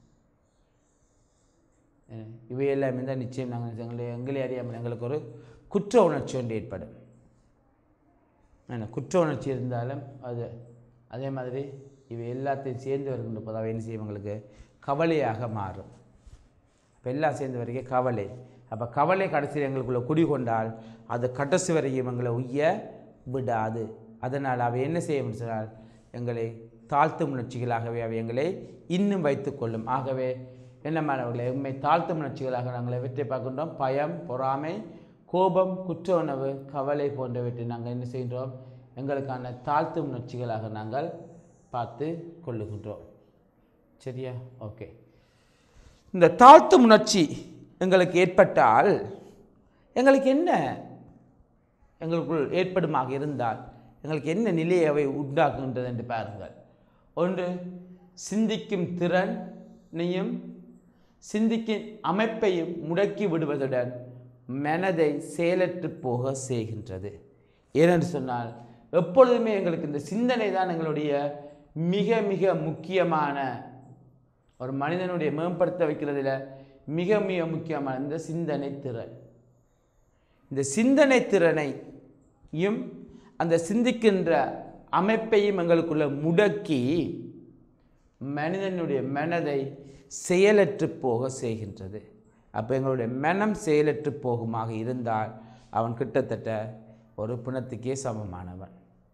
என்ன, இவையெல்லாம் இருந்தால் நிச்சயம் நாங்கள் எங்களை எங்களை அறியாமல் எங்களுக்கு ஒரு குற்ற உணர்ச்சி ஒன்று ஏற்படும் என்ன குற்ற உணர்ச்சி இருந்தாலும் அது அதே மாதிரி இவை எல்லாத்தையும் சேர்ந்து வருகின்ற போது அவை என்ன செய்யும் எங்களுக்கு கவலையாக மாறும் இப்போ எல்லாம் சேர்ந்து வரைக்கும் கவலை அப்போ கவலை கடைசியில் எங்களுக்குள்ள குடிகொண்டால் அது கடைசி வரைக்கும் எங்களை உய்ய விடாது அதனால் அவை என்ன செய்யும் சொன்னால் எங்களை தாழ்த்தும் உணர்ச்சிகளாகவே அவை எங்களை இன்னும் வைத்துக்கொள்ளும் ஆகவே என்ன மாணவர்களே உண்மை தாழ்த்தும் உணர்ச்சிகளாக நாங்கள் எவற்றை பார்க்கின்றோம் பயம் பொறாமை கோபம் குற்ற உணவு கவலை போன்றவற்றை நாங்கள் என்ன செய்கின்றோம் எங்களுக்கான தாழ்த்தும் உணர்ச்சிகளாக நாங்கள் பார்த்து கொள்ளுகின்றோம் சரியா ஓகே இந்த தாழ்த்தும் உணர்ச்சி எங்களுக்கு ஏற்பட்டால் எங்களுக்கு என்ன எங்களுக்குள் ஏற்படுமாக இருந்தால் எங்களுக்கு என்ன நிலையை அவை உண்டாக்குகின்றது என்று பாருங்கள் ஒன்று சிந்திக்கும் திறனையும் சிந்திக்கும் அமைப்பையும் முடக்கி விடுவதுடன் மனதை செயலற்று போக செய்கின்றது ஏனென்று சொன்னால் எப்பொழுதுமே எங்களுக்கு இந்த சிந்தனை தான் எங்களுடைய மிக மிக முக்கியமான ஒரு மனிதனுடைய மேம்படுத்த வைக்கிறதுல மிக மிக முக்கியமான இந்த சிந்தனை திறன் இந்த சிந்தனை திறனையும் அந்த சிந்திக்கின்ற அமைப்பையும் எங்களுக்குள்ள முடக்கி மனிதனுடைய மனதை செயலற்று போக செய்கின்றது அப்போ எங்களுடைய மனம் செயலற்று போகுமாக இருந்தால் அவன் கிட்டத்தட்ட ஒரு பிணத்துக்கே சமமானவன்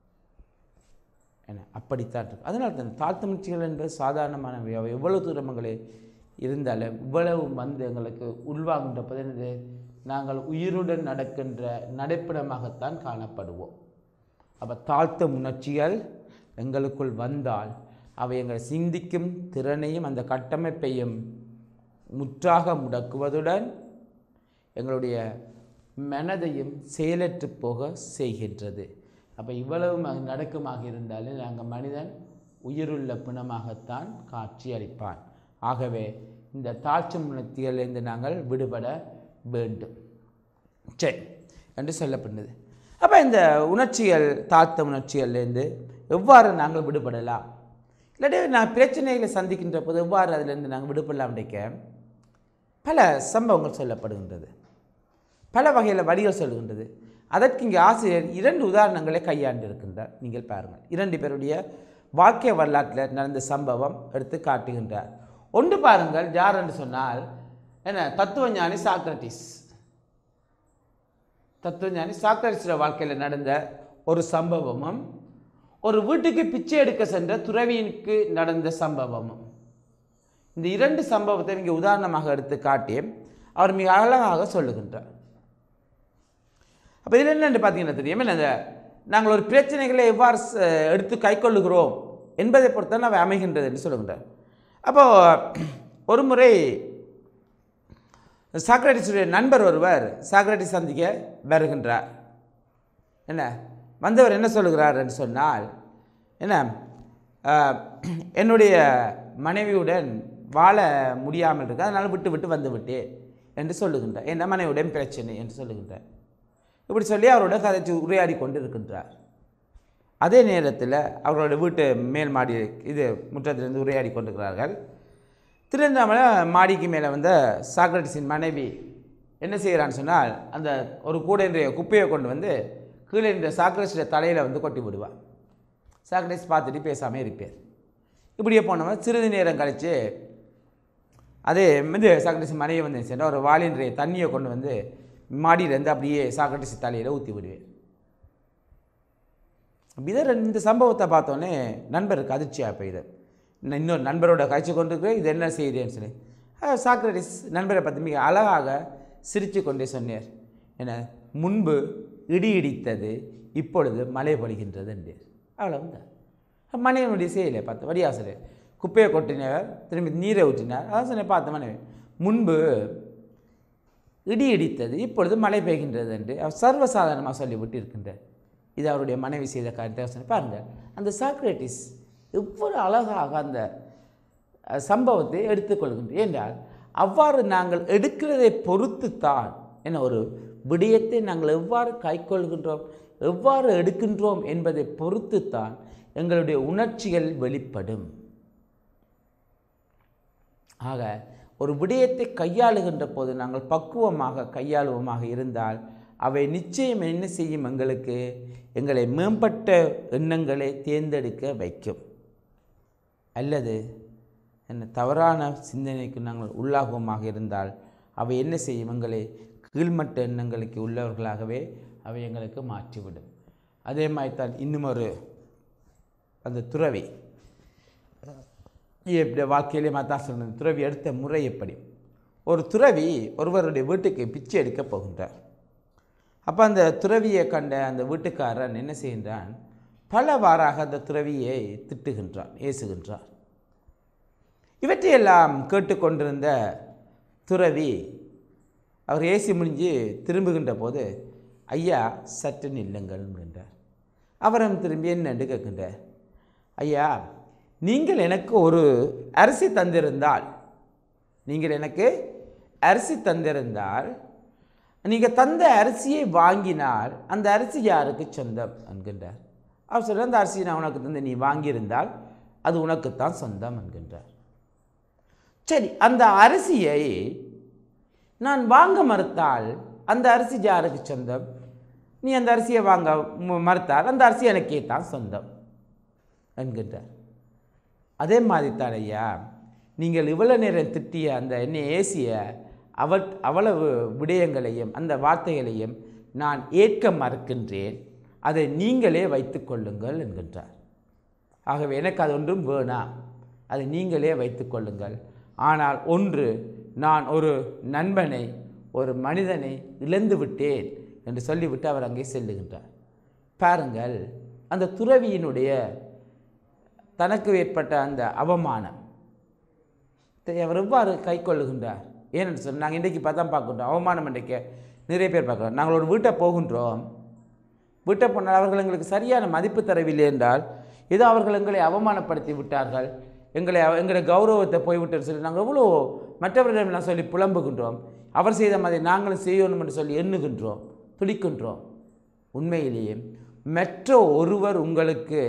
என்ன அப்படித்தான் இருக்கு அதனால தான் தாழ்த்து முயற்சிகள் என்பது சாதாரணமானவை அவை எவ்வளவு தூரமங்களே இருந்தாலும் இவ்வளவு வந்து எங்களுக்கு உள்வாங்குகின்ற பதினது நாங்கள் உயிருடன் நடக்கின்ற நடைப்பிடமாகத்தான் காணப்படுவோம் அப்போ தாழ்த்த உணர்ச்சிகள் எங்களுக்குள் வந்தால் அவை எங்கள் சிந்திக்கும் திறனையும் அந்த கட்டமைப்பையும் முற்றாக முடக்குவதுடன் எங்களுடைய மனதையும் செயலற்று போக செய்கின்றது அப்போ இவ்வளவு ம- நடக்குமாக இருந்தாலும் நாங்கள் மனிதன் உயிருள்ள பிணமாகத்தான் காட்சி அளிப்பான் ஆகவே இந்த தாழ்ச்சி உணர்ச்சிகளிலிருந்து நாங்கள் விடுபட வேண்டும் சரி என்று சொல்லப்படுது அப்போ இந்த உணர்ச்சிகள் தாழ்த்த உணர்ச்சிகள்லேருந்து எவ்வாறு நாங்கள் விடுபடலாம் இல்லாட்டி நான் பிரச்சனைகளை சந்திக்கின்ற போது எவ்வாறு அதிலிருந்து நாங்கள் விடுபடலாம் நினைக்க பல சம்பவங்கள் சொல்லப்படுகின்றது பல வகையில் வழிகள் சொல்லுகின்றது அதற்கு இங்கே ஆசிரியர் இரண்டு உதாரணங்களை கையாண்டிருக்கின்றார் நீங்கள் பாருங்கள் இரண்டு பேருடைய வாழ்க்கை வரலாற்றில் நடந்த சம்பவம் எடுத்து காட்டுகின்றார் ஒன்று பாருங்கள் யார் என்று சொன்னால் என்ன தத்துவஞானி சாக்ரட்டிஸ் தத்துவஞானி சாக்ரட்டிஸோட வாழ்க்கையில் நடந்த ஒரு சம்பவமும் ஒரு வீட்டுக்கு பிச்சை எடுக்க சென்ற துறவியினுக்கு நடந்த சம்பவமும் இந்த இரண்டு சம்பவத்தை இங்கே உதாரணமாக எடுத்து காட்டி அவர் மிக அழகாக சொல்லுகின்றார் அப்போ இதில் என்னென்று பார்த்தீங்கன்னா தெரியும் என்ன இந்த நாங்கள் ஒரு பிரச்சனைகளை எவ்வாறு ச- எடுத்து கைக்கொள்ளுகிறோம் என்பதை பொறுத்தான் அவை அமைகின்றது என்று சொல்லுகின்றார் அப்போ ஒரு முறை சாக்ரட்டிஸுடைய நண்பர் ஒருவர் சாக்ரட்டிஸ் சந்திக்க வருகின்றார் என்ன வந்தவர் என்ன சொல்லுகிறார் என்று சொன்னால் என்ன ஆஹ், என்னுடைய மனைவியுடன் வாழ முடியாமல் இருக்கு அதனால் விட்டு விட்டு வந்து விட்டேன் என்று சொல்லுகின்றார் என்ன மனைவியுடன் பிரச்சனை என்று சொல்லுகின்றார் இப்படி சொல்லி அவரோட கதைச்சு உரையாடி கொண்டு இருக்கின்றார் அதே நேரத்தில் அவரோட வீட்டு மேல் மாடி இது முற்றத்திலிருந்து உரையாடி கொண்டிருக்கிறார்கள் திருவண்ணாமலை மாடிக்கு மேலே வந்த சாக்ரட்டிஸின் மனைவி என்ன செய்கிறான்னு சொன்னால் அந்த ஒரு கூடையின்ற குப்பையை கொண்டு வந்து கீழே இந்த சாக்ரட்டிஸோட தலையில் வந்து கொட்டி விடுவாள் சாக்ரட்டிஸ் பார்த்துட்டு பேசாமல் இருப்பார் இப்படியே போனவன் சிறிது நேரம் கழித்து அதே வந்து சாக்ரட்டிஸ் மனைவி வந்து சென்ற ஒரு வாளின்ற தண்ணியை கொண்டு வந்து மாடியிலேருந்து அப்படியே சாக்ரட்டிஸ் தலையில் ஊற்றி விடுவேன் இதை ரெண்டு- இந்த சம்பவத்தை பார்த்தோன்னே நண்பருக்கு அதிர்ச்சியாக போயிடுது நான் இன்னொரு நண்பரோட காய்ச்சி கொண்டிருக்கிறேன் இது என்ன செய்யுதுன்னு சொல்லி அஹ் சாக்ரட்டிஸ் நண்பரை பற்றி மிக அழகாக சிரித்து கொண்டே சொன்னார் என்ன முன்பு இடி இடித்தது இப்பொழுது மழை பொழிகின்றது என்றார் அவ்வளவுதான் மனைவனுடைய செயலை பார்த்து வடியாசிரியர் குப்பையை கொட்டினவர் திரும்பி நீரை ஊற்றினார் அதான் சொன்னேன் பார்த்த மனைவி முன்பு இடி இடித்தது இப்பொழுது மழை பெய்கின்றது என்று அவர் சர்வசாதாரணமாக சொல்லிவிட்டு இருக்கின்றார் இது அவருடைய மனைவி செய்த காரியத்தை அவர் சொன்னார். பாருங்கள் அந்த சாக்ரட்டிஸ் எவ்வளவு அழகாக அந்த அஹ், சம்பவத்தை எடுத்துக்கொள்கின்றோம் என்றால் அவ்வாறு நாங்கள் எடுக்கிறதை பொறுத்து தான் என்ன ஒரு விடயத்தை நாங்கள் எவ்வாறு கைக்கொள்கின்றோம் எவ்வாறு எடுக்கின்றோம் என்பதை பொறுத்து தான் எங்களுடைய உணர்ச்சிகள் வெளிப்படும் ஆக ஒரு விடயத்தை கையாளுகின்ற போது நாங்கள் பக்குவமாக கையாளுவோமாக இருந்தால் அவை நிச்சயம் என்ன செய்யும் எங்களுக்கு எங்களை மேம்பட்ட எண்ணங்களை தேர்ந்தெடுக்க வைக்கும் அல்லது என்ன தவறான சிந்தனைக்கு நாங்கள் உள்ளாகுவோமாக இருந்தால் அவை என்ன செய்யும் எங்களை கீழ்மட்ட எண்ணங்களுக்கு உள்ளவர்களாகவே அவை எங்களுக்கு மாற்றிவிடும் அதே மாதிரி தான் இன்னும் ஒரு அந்த துறவி எப்படி வாழ்க்கையிலே மாத்தான் சொன்னது துறவி எடுத்த முறை எப்படி ஒரு துறவி ஒருவருடைய வீட்டுக்கு பிச்சை எடுக்க போகின்றார் அப்போ அந்த துறவியை கண்ட அந்த வீட்டுக்காரன் என்ன செய்கின்றான் பலவாறாக அந்த துறவியை திட்டுகின்றான் ஏசுகின்றான் இவற்றையெல்லாம் கேட்டுக்கொண்டிருந்த துறவி அவர் ஏசி முடிஞ்சு திரும்புகின்ற போது ஐயா சற்று நில்லுங்கள் என்கின்றார் அவரும் திரும்பி என்னென்று கேட்கின்றார் ஐயா நீங்கள் எனக்கு ஒரு அரிசி தந்திருந்தால் நீங்கள் எனக்கு அரிசி தந்திருந்தால் நீங்கள் தந்த அரிசியை வாங்கினால் அந்த அரிசி யாருக்கு சொந்தம் என்கின்றார் அவர் சொல்ற அந்த அரிசியை நான் உனக்கு தந்து நீ வாங்கியிருந்தால் அது உனக்குத்தான் சொந்தம் என்கின்றார் சரி அந்த அரிசியை நான் வாங்க மறுத்தால் அந்த அரிசி யாருக்கு சொந்தம் நீ அந்த அரிசியை வாங்க மு- மறுத்தால் அந்த அரிசி எனக்கே தான் சொந்தம் என்கின்றார் அதே மாதிரி தான் ஐயா நீங்கள் இவ்வளோ நேரம் திட்டிய அந்த என்னை ஏசிய அவள் அவ்வளவு விடயங்களையும் அந்த வார்த்தைகளையும் நான் ஏற்க மறுக்கின்றேன் அதை நீங்களே வைத்துக்கொள்ளுங்கள் என்கின்றார் ஆகவே எனக்கு அது ஒன்றும் வேணாம் அதை நீங்களே வைத்துக்கொள்ளுங்கள் ஆனால் ஒன்று நான் ஒரு நண்பனை ஒரு மனிதனை இழந்து விட்டேன் என்று சொல்லிவிட்டு அவர் அங்கே செல்லுகின்றார் பாருங்கள் அந்த துறவியினுடைய தனக்கு ஏற்பட்ட அந்த அவமானம் இதை அவர் எவ்வாறு கை கொள்ளுகின்றார் ஏனென்று சொன்னால் நாங்கள் இன்றைக்கு பார்த்தா பார்க்கின்றோம் அவமானம் இன்றைக்கு நிறைய பேர் பார்க்குறோம் நாங்கள் ஒரு வீட்டை போகின்றோம் வீட்டை போனால் அவர்கள் எங்களுக்கு சரியான மதிப்பு தரவில்லை என்றால் ஏதோ அவர்கள் எங்களை அவமானப்படுத்தி விட்டார்கள் எங்களை அவ- எங்களுடைய கௌரவத்தை போய்விட்டு சொல்லி நாங்கள் எவ்வளோ மற்றவர்களிடம்லாம் சொல்லி புலம்புகின்றோம் அவர் செய்த மாதிரி நாங்களும் செய்யணும் என்று சொல்லி எண்ணுகின்றோம் துடிக்கின்றோம் உண்மையிலேயே மற்ற ஒருவர் உங்களுக்கு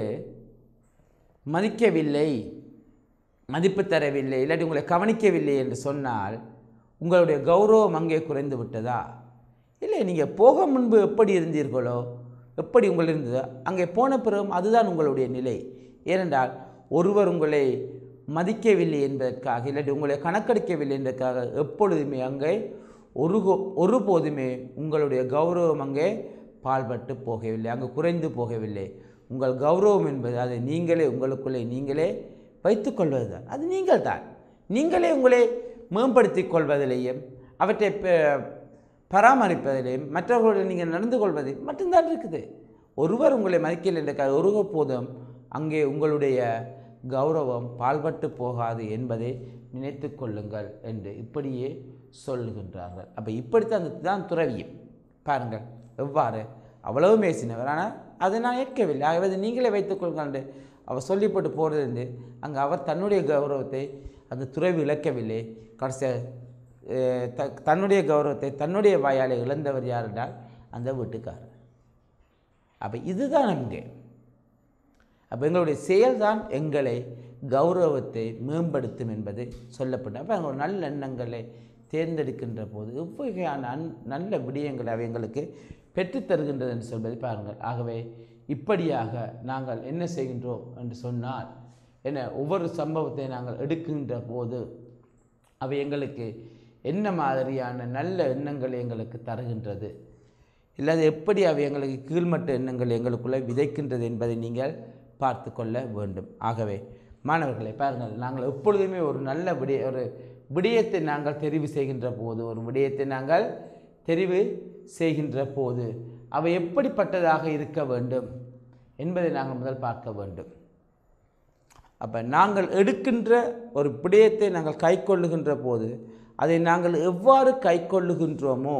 மதிக்கவில்லை மதிப்பு தரவில்லை இல்லாட்டி உங்களை கவனிக்கவில்லை என்று சொன்னால் உங்களுடைய கௌரவம் அங்கே குறைந்து விட்டதா இல்லை நீங்கள் போக முன்பு எப்படி இருந்தீர்களோ எப்படி உங்கள் இருந்ததோ அங்கே போன பிறகும் அதுதான் உங்களுடைய நிலை ஏனென்றால் ஒருவர் உங்களை மதிக்கவில்லை என்பதற்காக இல்லாட்டி உங்களை கணக்கெடுக்கவில்லை என்பதற்காக எப்பொழுதுமே அங்கே ஒரு ஒருபோதுமே உங்களுடைய கௌரவம் அங்கே பால்பட்டு போகவில்லை அங்கு குறைந்து போகவில்லை உங்கள் கௌரவம் என்பது அதை நீங்களே உங்களுக்குள்ளே நீங்களே வைத்துக்கொள்வது தான் அது நீங்கள் தான் நீங்களே உங்களை மேம்படுத்திக் கொள்வதிலேயும் அவற்றை ப- பராமரிப்பதிலேயும் மற்றவர்களுடன் நீங்கள் நடந்து கொள்வதை மட்டும்தான் இருக்குது ஒருவர் உங்களை மதிக்கலை என்ற ஒரு போதும் அங்கே உங்களுடைய கௌரவம் பால்பட்டு போகாது என்பதை நினைத்து கொள்ளுங்கள் என்று இப்படியே சொல்லுகின்றார்கள் அப்போ இப்படித்தான் அந்த தான் துறவியும் பாருங்கள் எவ்வாறு அவ்வளவு பேசினவர் ஆனால் அதை நான் ஏற்கவில்லை ஆகவே அதை நீங்களே வைத்துக் கொள்ளுங்கள் என்று அவர் சொல்லி போட்டு போகிறது அங்கே அவர் தன்னுடைய கௌரவத்தை அந்த துறவி இழக்கவில்லை கடைசி அஹ், த தன்னுடைய கௌரவத்தை தன்னுடைய வாயால் இழந்தவர் யார் என்றால் அந்த வீட்டுக்காரர் அப்போ இதுதான் இங்கே அப்போ எங்களுடைய செயல்தான் எங்களை கௌரவத்தை மேம்படுத்தும் என்பது சொல்லப்படும் அப்போ ஒரு நல்ல எண்ணங்களை தேர்ந்தெடுக்கின்ற போது எவ்வகையான அன் நல்ல விடயங்களை அவை எங்களுக்கு பெற்றுத் தருகின்றது என்று சொல்வதை பாருங்கள் ஆகவே இப்படியாக நாங்கள் என்ன செய்கின்றோம் என்று சொன்னால் என்ன ஒவ்வொரு சம்பவத்தை நாங்கள் எடுக்கின்ற போது அவை எங்களுக்கு என்ன மாதிரியான நல்ல எண்ணங்களை எங்களுக்கு தருகின்றது இல்லாத எப்படி அவை எங்களுக்கு கீழ்மட்ட எண்ணங்கள் எங்களுக்குள்ளே விதைக்கின்றது என்பதை நீங்கள் பார்த்து கொள்ள வேண்டும் ஆகவே மாணவர்களை பாருங்கள் நாங்கள் எப்பொழுதுமே ஒரு நல்ல விடய ஒரு விடயத்தை நாங்கள் தெரிவு செய்கின்ற போது ஒரு விடயத்தை நாங்கள் தெரிவு செய்கின்ற போது அவை எப்படிப்பட்டதாக இருக்க வேண்டும் என்பதை நாங்கள் முதல் பார்க்க வேண்டும் அப்போ நாங்கள் எடுக்கின்ற ஒரு விடயத்தை நாங்கள் கைக்கொள்ளுகின்ற போது அதை நாங்கள் எவ்வாறு கைக்கொள்ளுகின்றோமோ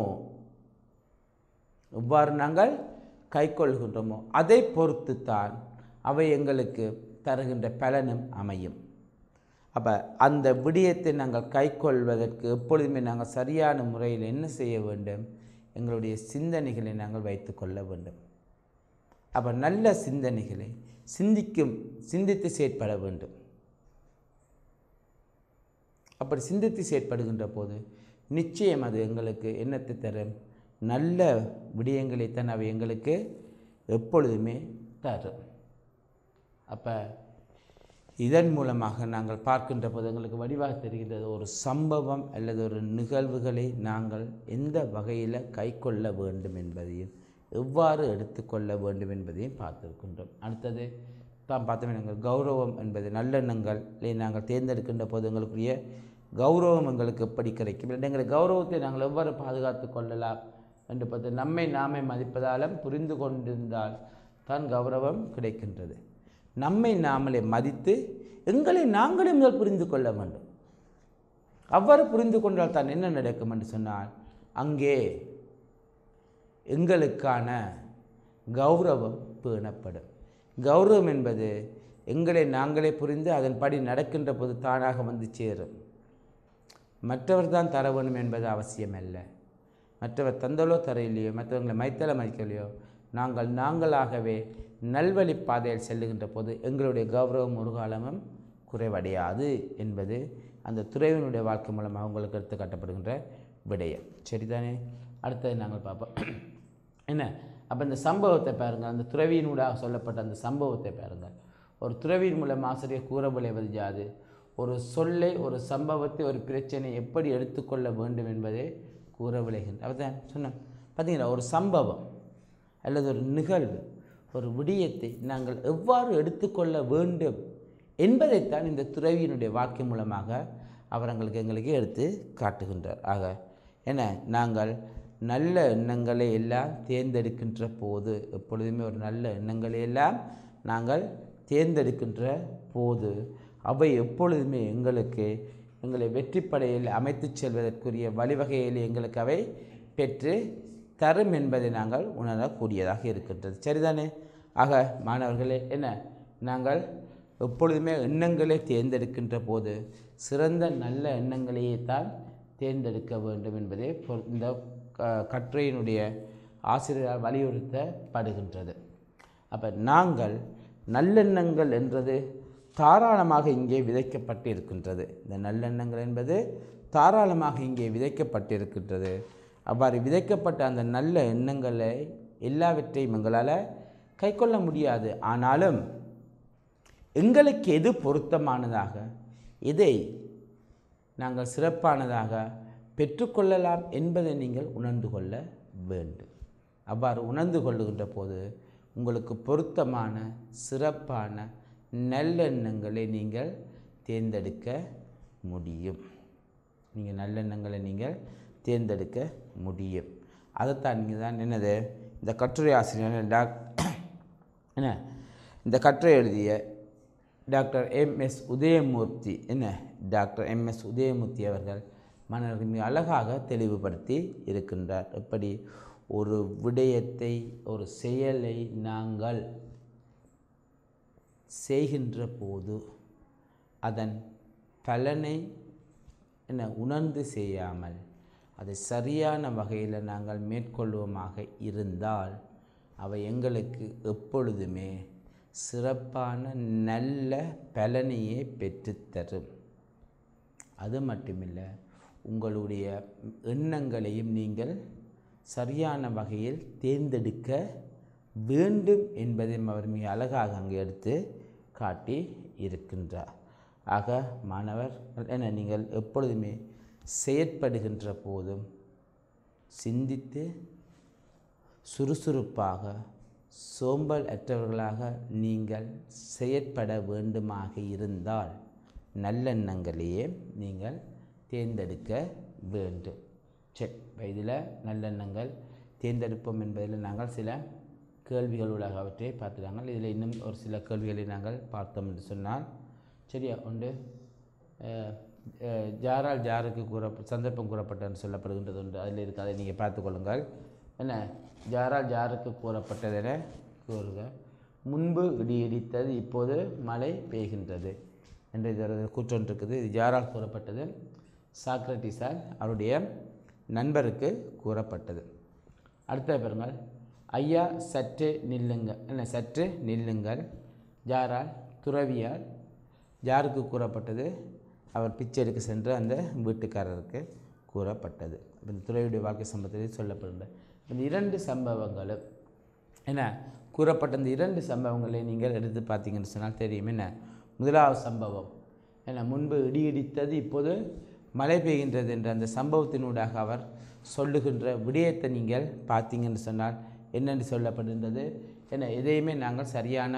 எவ்வாறு நாங்கள் கைக்கொள்கின்றோமோ அதை பொறுத்து தான் அவை எங்களுக்கு தருகின்ற பலனும் அமையும் அப்போ அந்த விடயத்தை நாங்கள் கைக்கொள்வதற்கு எப்பொழுதுமே நாங்கள் சரியான முறையில் என்ன செய்ய வேண்டும் எங்களுடைய சிந்தனைகளை நாங்கள் வைத்துக்கொள்ள வேண்டும் அப்போ நல்ல சிந்தனைகளை சிந்திக்கும் சிந்தித்து செயற்பட வேண்டும் அப்படி சிந்தித்து செயற்படுகின்ற போது நிச்சயம் அது எங்களுக்கு என்னத்தை தரும் நல்ல விடயங்களைத்தான் அவை எங்களுக்கு எப்பொழுதுமே தரும் அப்போ இதன் மூலமாக நாங்கள் பார்க்கின்ற போது எங்களுக்கு வடிவாக தெரிகின்றது ஒரு சம்பவம் அல்லது ஒரு நிகழ்வுகளை நாங்கள் எந்த வகையில் கைக்கொள்ள வேண்டும் என்பதையும் எவ்வாறு எடுத்துக்கொள்ள வேண்டும் என்பதையும் பார்த்திருக்கின்றோம் அடுத்தது தான் பார்த்தோமே நாங்கள் கௌரவம் என்பது நல்லெண்ணங்களை நாங்கள் தேர்ந்தெடுக்கின்ற போது எங்களுக்குரிய கௌரவம் எங்களுக்கு எப்படி கிடைக்கும் இல்லை எங்கள் கௌரவத்தை நாங்கள் எவ்வாறு பாதுகாத்து கொள்ளலாம் என்று பார்த்து நம்மை நாமே மதிப்பதாலும் புரிந்து கொண்டிருந்தால் தான் கௌரவம் கிடைக்கின்றது நம்மை நாமளே மதித்து எங்களை நாங்களே முதல் புரிந்து கொள்ள வேண்டும் அவ்வாறு புரிந்து கொண்டால் தான் என்ன நடக்கும் என்று சொன்னால் அங்கே எங்களுக்கான கௌரவம் பேணப்படும் கௌரவம் என்பது எங்களை நாங்களே புரிந்து அதன்படி நடக்கின்ற போது தானாக வந்து சேரும் மற்றவர் தான் தர வேண்டும் என்பது அவசியமல்ல மற்றவர் தந்தலோ தர இல்லையோ மற்றவங்களை மைத்தல மதிக்கலையோ நாங்கள் நாங்களாகவே நல்வழி பாதையில் செல்லுகின்ற போது எங்களுடைய கௌரவம் ஒரு காலமும் குறைவடையாது என்பது அந்த துறைவினுடைய வாழ்க்கை மூலமாக உங்களுக்கு எடுத்து காட்டப்படுகின்ற விடயம் சரிதானே அடுத்தது நாங்கள் பார்ப்போம் என்ன அப்போ இந்த சம்பவத்தை பாருங்கள் அந்த துறவியினூடாக சொல்லப்பட்ட அந்த சம்பவத்தை பாருங்கள் ஒரு துறவியின் மூலம் ஆசிரியர் கூற விளைவது யாது ஒரு சொல்லை ஒரு சம்பவத்தை ஒரு பிரச்சனை எப்படி எடுத்துக்கொள்ள வேண்டும் என்பதை கூற விளைகின்ற அவதான் சொன்னேன் பார்த்தீங்களா ஒரு சம்பவம் அல்லது ஒரு நிகழ்வு ஒரு விடயத்தை நாங்கள் எவ்வாறு எடுத்துக்கொள்ள வேண்டும் என்பதைத்தான் இந்த துறவியினுடைய வாக்கியம் மூலமாக அவர் எங்களுக்கு எங்களுக்கு எடுத்து காட்டுகின்றார் ஆக என்ன நாங்கள் நல்ல எண்ணங்களை எல்லாம் தேர்ந்தெடுக்கின்ற போது எப்பொழுதுமே ஒரு நல்ல எண்ணங்களை எல்லாம் நாங்கள் தேர்ந்தெடுக்கின்ற போது அவை எப்பொழுதுமே எங்களுக்கு எங்களை வெற்றிப்படையில் அமைத்துச் செல்வதற்குரிய வழிவகையில் எங்களுக்கு அவை பெற்று தரும் என்பதை நாங்கள் உணரக்கூடியதாக இருக்கின்றது சரிதானே ஆக மாணவர்களே என்ன நாங்கள் எப்பொழுதுமே எண்ணங்களை தேர்ந்தெடுக்கின்ற போது சிறந்த நல்ல எண்ணங்களையே தான் தேர்ந்தெடுக்க வேண்டும் என்பதே பொ- இந்த க- கட்டுரையினுடைய ஆசிரியரால் வலியுறுத்தப்படுகின்றது அப்போ நாங்கள் நல்லெண்ணங்கள் என்றது தாராளமாக இங்கே விதைக்கப்பட்டு இருக்கின்றது இந்த நல்லெண்ணங்கள் என்பது தாராளமாக இங்கே விதைக்கப்பட்டிருக்கின்றது அவ்வாறு விதைக்கப்பட்ட அந்த நல்ல எண்ணங்களை எல்லாவற்றையும் எங்களால் கைக்கொள்ள முடியாது ஆனாலும் எங்களுக்கு எது பொருத்தமானதாக எதை நாங்கள் சிறப்பானதாக பெற்றுக்கொள்ளலாம் என்பதை நீங்கள் உணர்ந்து கொள்ள வேண்டும் அவ்வாறு உணர்ந்து கொள்ளுகின்ற போது உங்களுக்கு பொருத்தமான சிறப்பான நல்லெண்ணங்களை நீங்கள் தேர்ந்தெடுக்க முடியும் நீங்கள் நல்லெண்ணங்களை நீங்கள் தேர்ந்தெடுக்க முடியும் அதைத்தான் நீங்கள் தான் என்னது இந்த கட்டுரை ஆசிரியர் டாக் என்ன இந்த கட்டுரை எழுதிய டாக்டர் எம்எஸ் உதயமூர்த்தி என்ன டாக்டர் எம்எஸ் உதயமூர்த்தி அவர்கள் மன்னர்கள் மிக அழகாக தெளிவுபடுத்தி இருக்கின்றார் எப்படி ஒரு விடயத்தை ஒரு செயலை நாங்கள் செய்கின்ற போது அதன் பலனை என்ன உணர்ந்து செய்யாமல் அதை சரியான வகையில் நாங்கள் மேற்கொள்வோமாக இருந்தால் அவை எங்களுக்கு எப்பொழுதுமே சிறப்பான நல்ல பலனையே பெற்றுத்தரும் அது மட்டுமில்லை உங்களுடைய எண்ணங்களையும் நீங்கள் சரியான வகையில் தேர்ந்தெடுக்க வேண்டும் என்பதையும் அவர் மிக அழகாக அங்கே எடுத்து காட்டி இருக்கின்றார் ஆக மாணவர் என நீங்கள் எப்பொழுதுமே செயற்படுகின்ற போதும் சிந்தித்து சுறுசுறுப்பாக சோம்பல் அற்றவர்களாக நீங்கள் செயற்பட வேண்டுமாக இருந்தால் நல்லெண்ணங்களையே நீங்கள் தேர்ந்தெடுக்க வேண்டும் சரி இதில் நல்லெண்ணங்கள் தேர்ந்தெடுப்போம் என்பதில் நாங்கள் சில கேள்விகள் உள்ளாகவற்றை பார்த்துட்டாங்க இதில் இன்னும் ஒரு சில கேள்விகளை நாங்கள் பார்த்தோம் என்று சொன்னால் சரியா உண்டு அஹ், அஹ், ஜாரால் ஜாருக்கு கூற சந்தர்ப்பம் கூறப்பட்டன்னு சொல்லப்படுகின்றது உண்டு அதில் இருக்கு அதை நீங்கள் பார்த்துக்கொள்ளுங்கள் என்ன ஜாரால் ஜாருக்கு கூறப்பட்டதென கூறுக முன்பு இடி இடித்தது இப்போது மழை பெய்கின்றது என்ற இது ஒரு கூற்றொன்று இருக்குது இது யாரால் கூறப்பட்டது சாக்ரட்டிஸால் அவருடைய நண்பருக்கு கூறப்பட்டது அடுத்த பாருங்கள் ஐயா சற்று நில்லுங்கள் என்ன சற்று நில்லுங்கள் ஜாரால் துறவியால் யாருக்கு கூறப்பட்டது அவர் பிச்சை எடுக்க சென்ற அந்த வீட்டுக்காரருக்கு கூறப்பட்டது அப்ப இந்த துறவியுடைய வாழ்க்கை சம்பவத்தில் சொல்லப்படுகின்ற இந்த இரண்டு சம்பவங்களும் என்ன கூறப்பட்ட இந்த இரண்டு சம்பவங்களை நீங்கள் எடுத்து பார்த்தீங்கன்னு சொன்னால் தெரியும் என்ன முதலாவது சம்பவம் என்ன முன்பு இடி இடித்தது இப்போது மழை பெய்கின்றது என்ற அந்த சம்பவத்தினூடாக அவர் சொல்லுகின்ற விடயத்தை நீங்கள் பார்த்தீங்கன்னு சொன்னால் என்னென்று சொல்லப்படுகின்றது என்ன எதையுமே நாங்கள் சரியான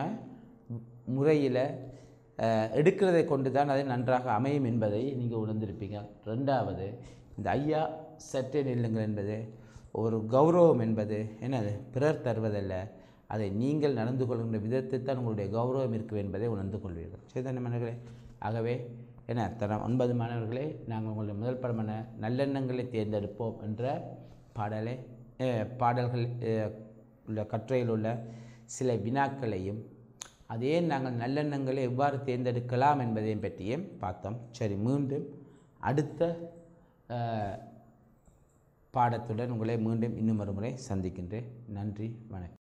முறையில் அஹ், எடுக்கிறதை கொண்டு தான் அது நன்றாக அமையும் என்பதை நீங்கள் உணர்ந்திருப்பீங்க ரெண்டாவது இந்த ஐயா சற்றே நில்லுங்கள் என்பது ஒரு கௌரவம் என்பது என்னது பிறர் தருவதல்ல அதை நீங்கள் நடந்து கொள்கின்ற விதத்தை தான் உங்களுடைய கௌரவம் இருக்கும் என்பதை உணர்ந்து கொள்வீர்கள் சரிதானே மாணவர்களே ஆகவே என்ன தரம் ஒன்பது மாணவர்களே நாங்கள் உங்களுடைய முதல் படமான நல்லெண்ணங்களை தேர்ந்தெடுப்போம் என்ற பாடலை அஹ், பாடல்கள் அஹ், உள்ள கட்டுரையில் உள்ள சில வினாக்களையும் அதே நாங்கள் நல்லெண்ணங்களை எவ்வாறு தேர்ந்தெடுக்கலாம் என்பதையும் பற்றியும் பார்த்தோம் சரி மீண்டும் அடுத்த அஹ், பாடத்துடன் உங்களை மீண்டும் இன்னும் ஒரு முறை சந்திக்கின்றேன் நன்றி வணக்கம்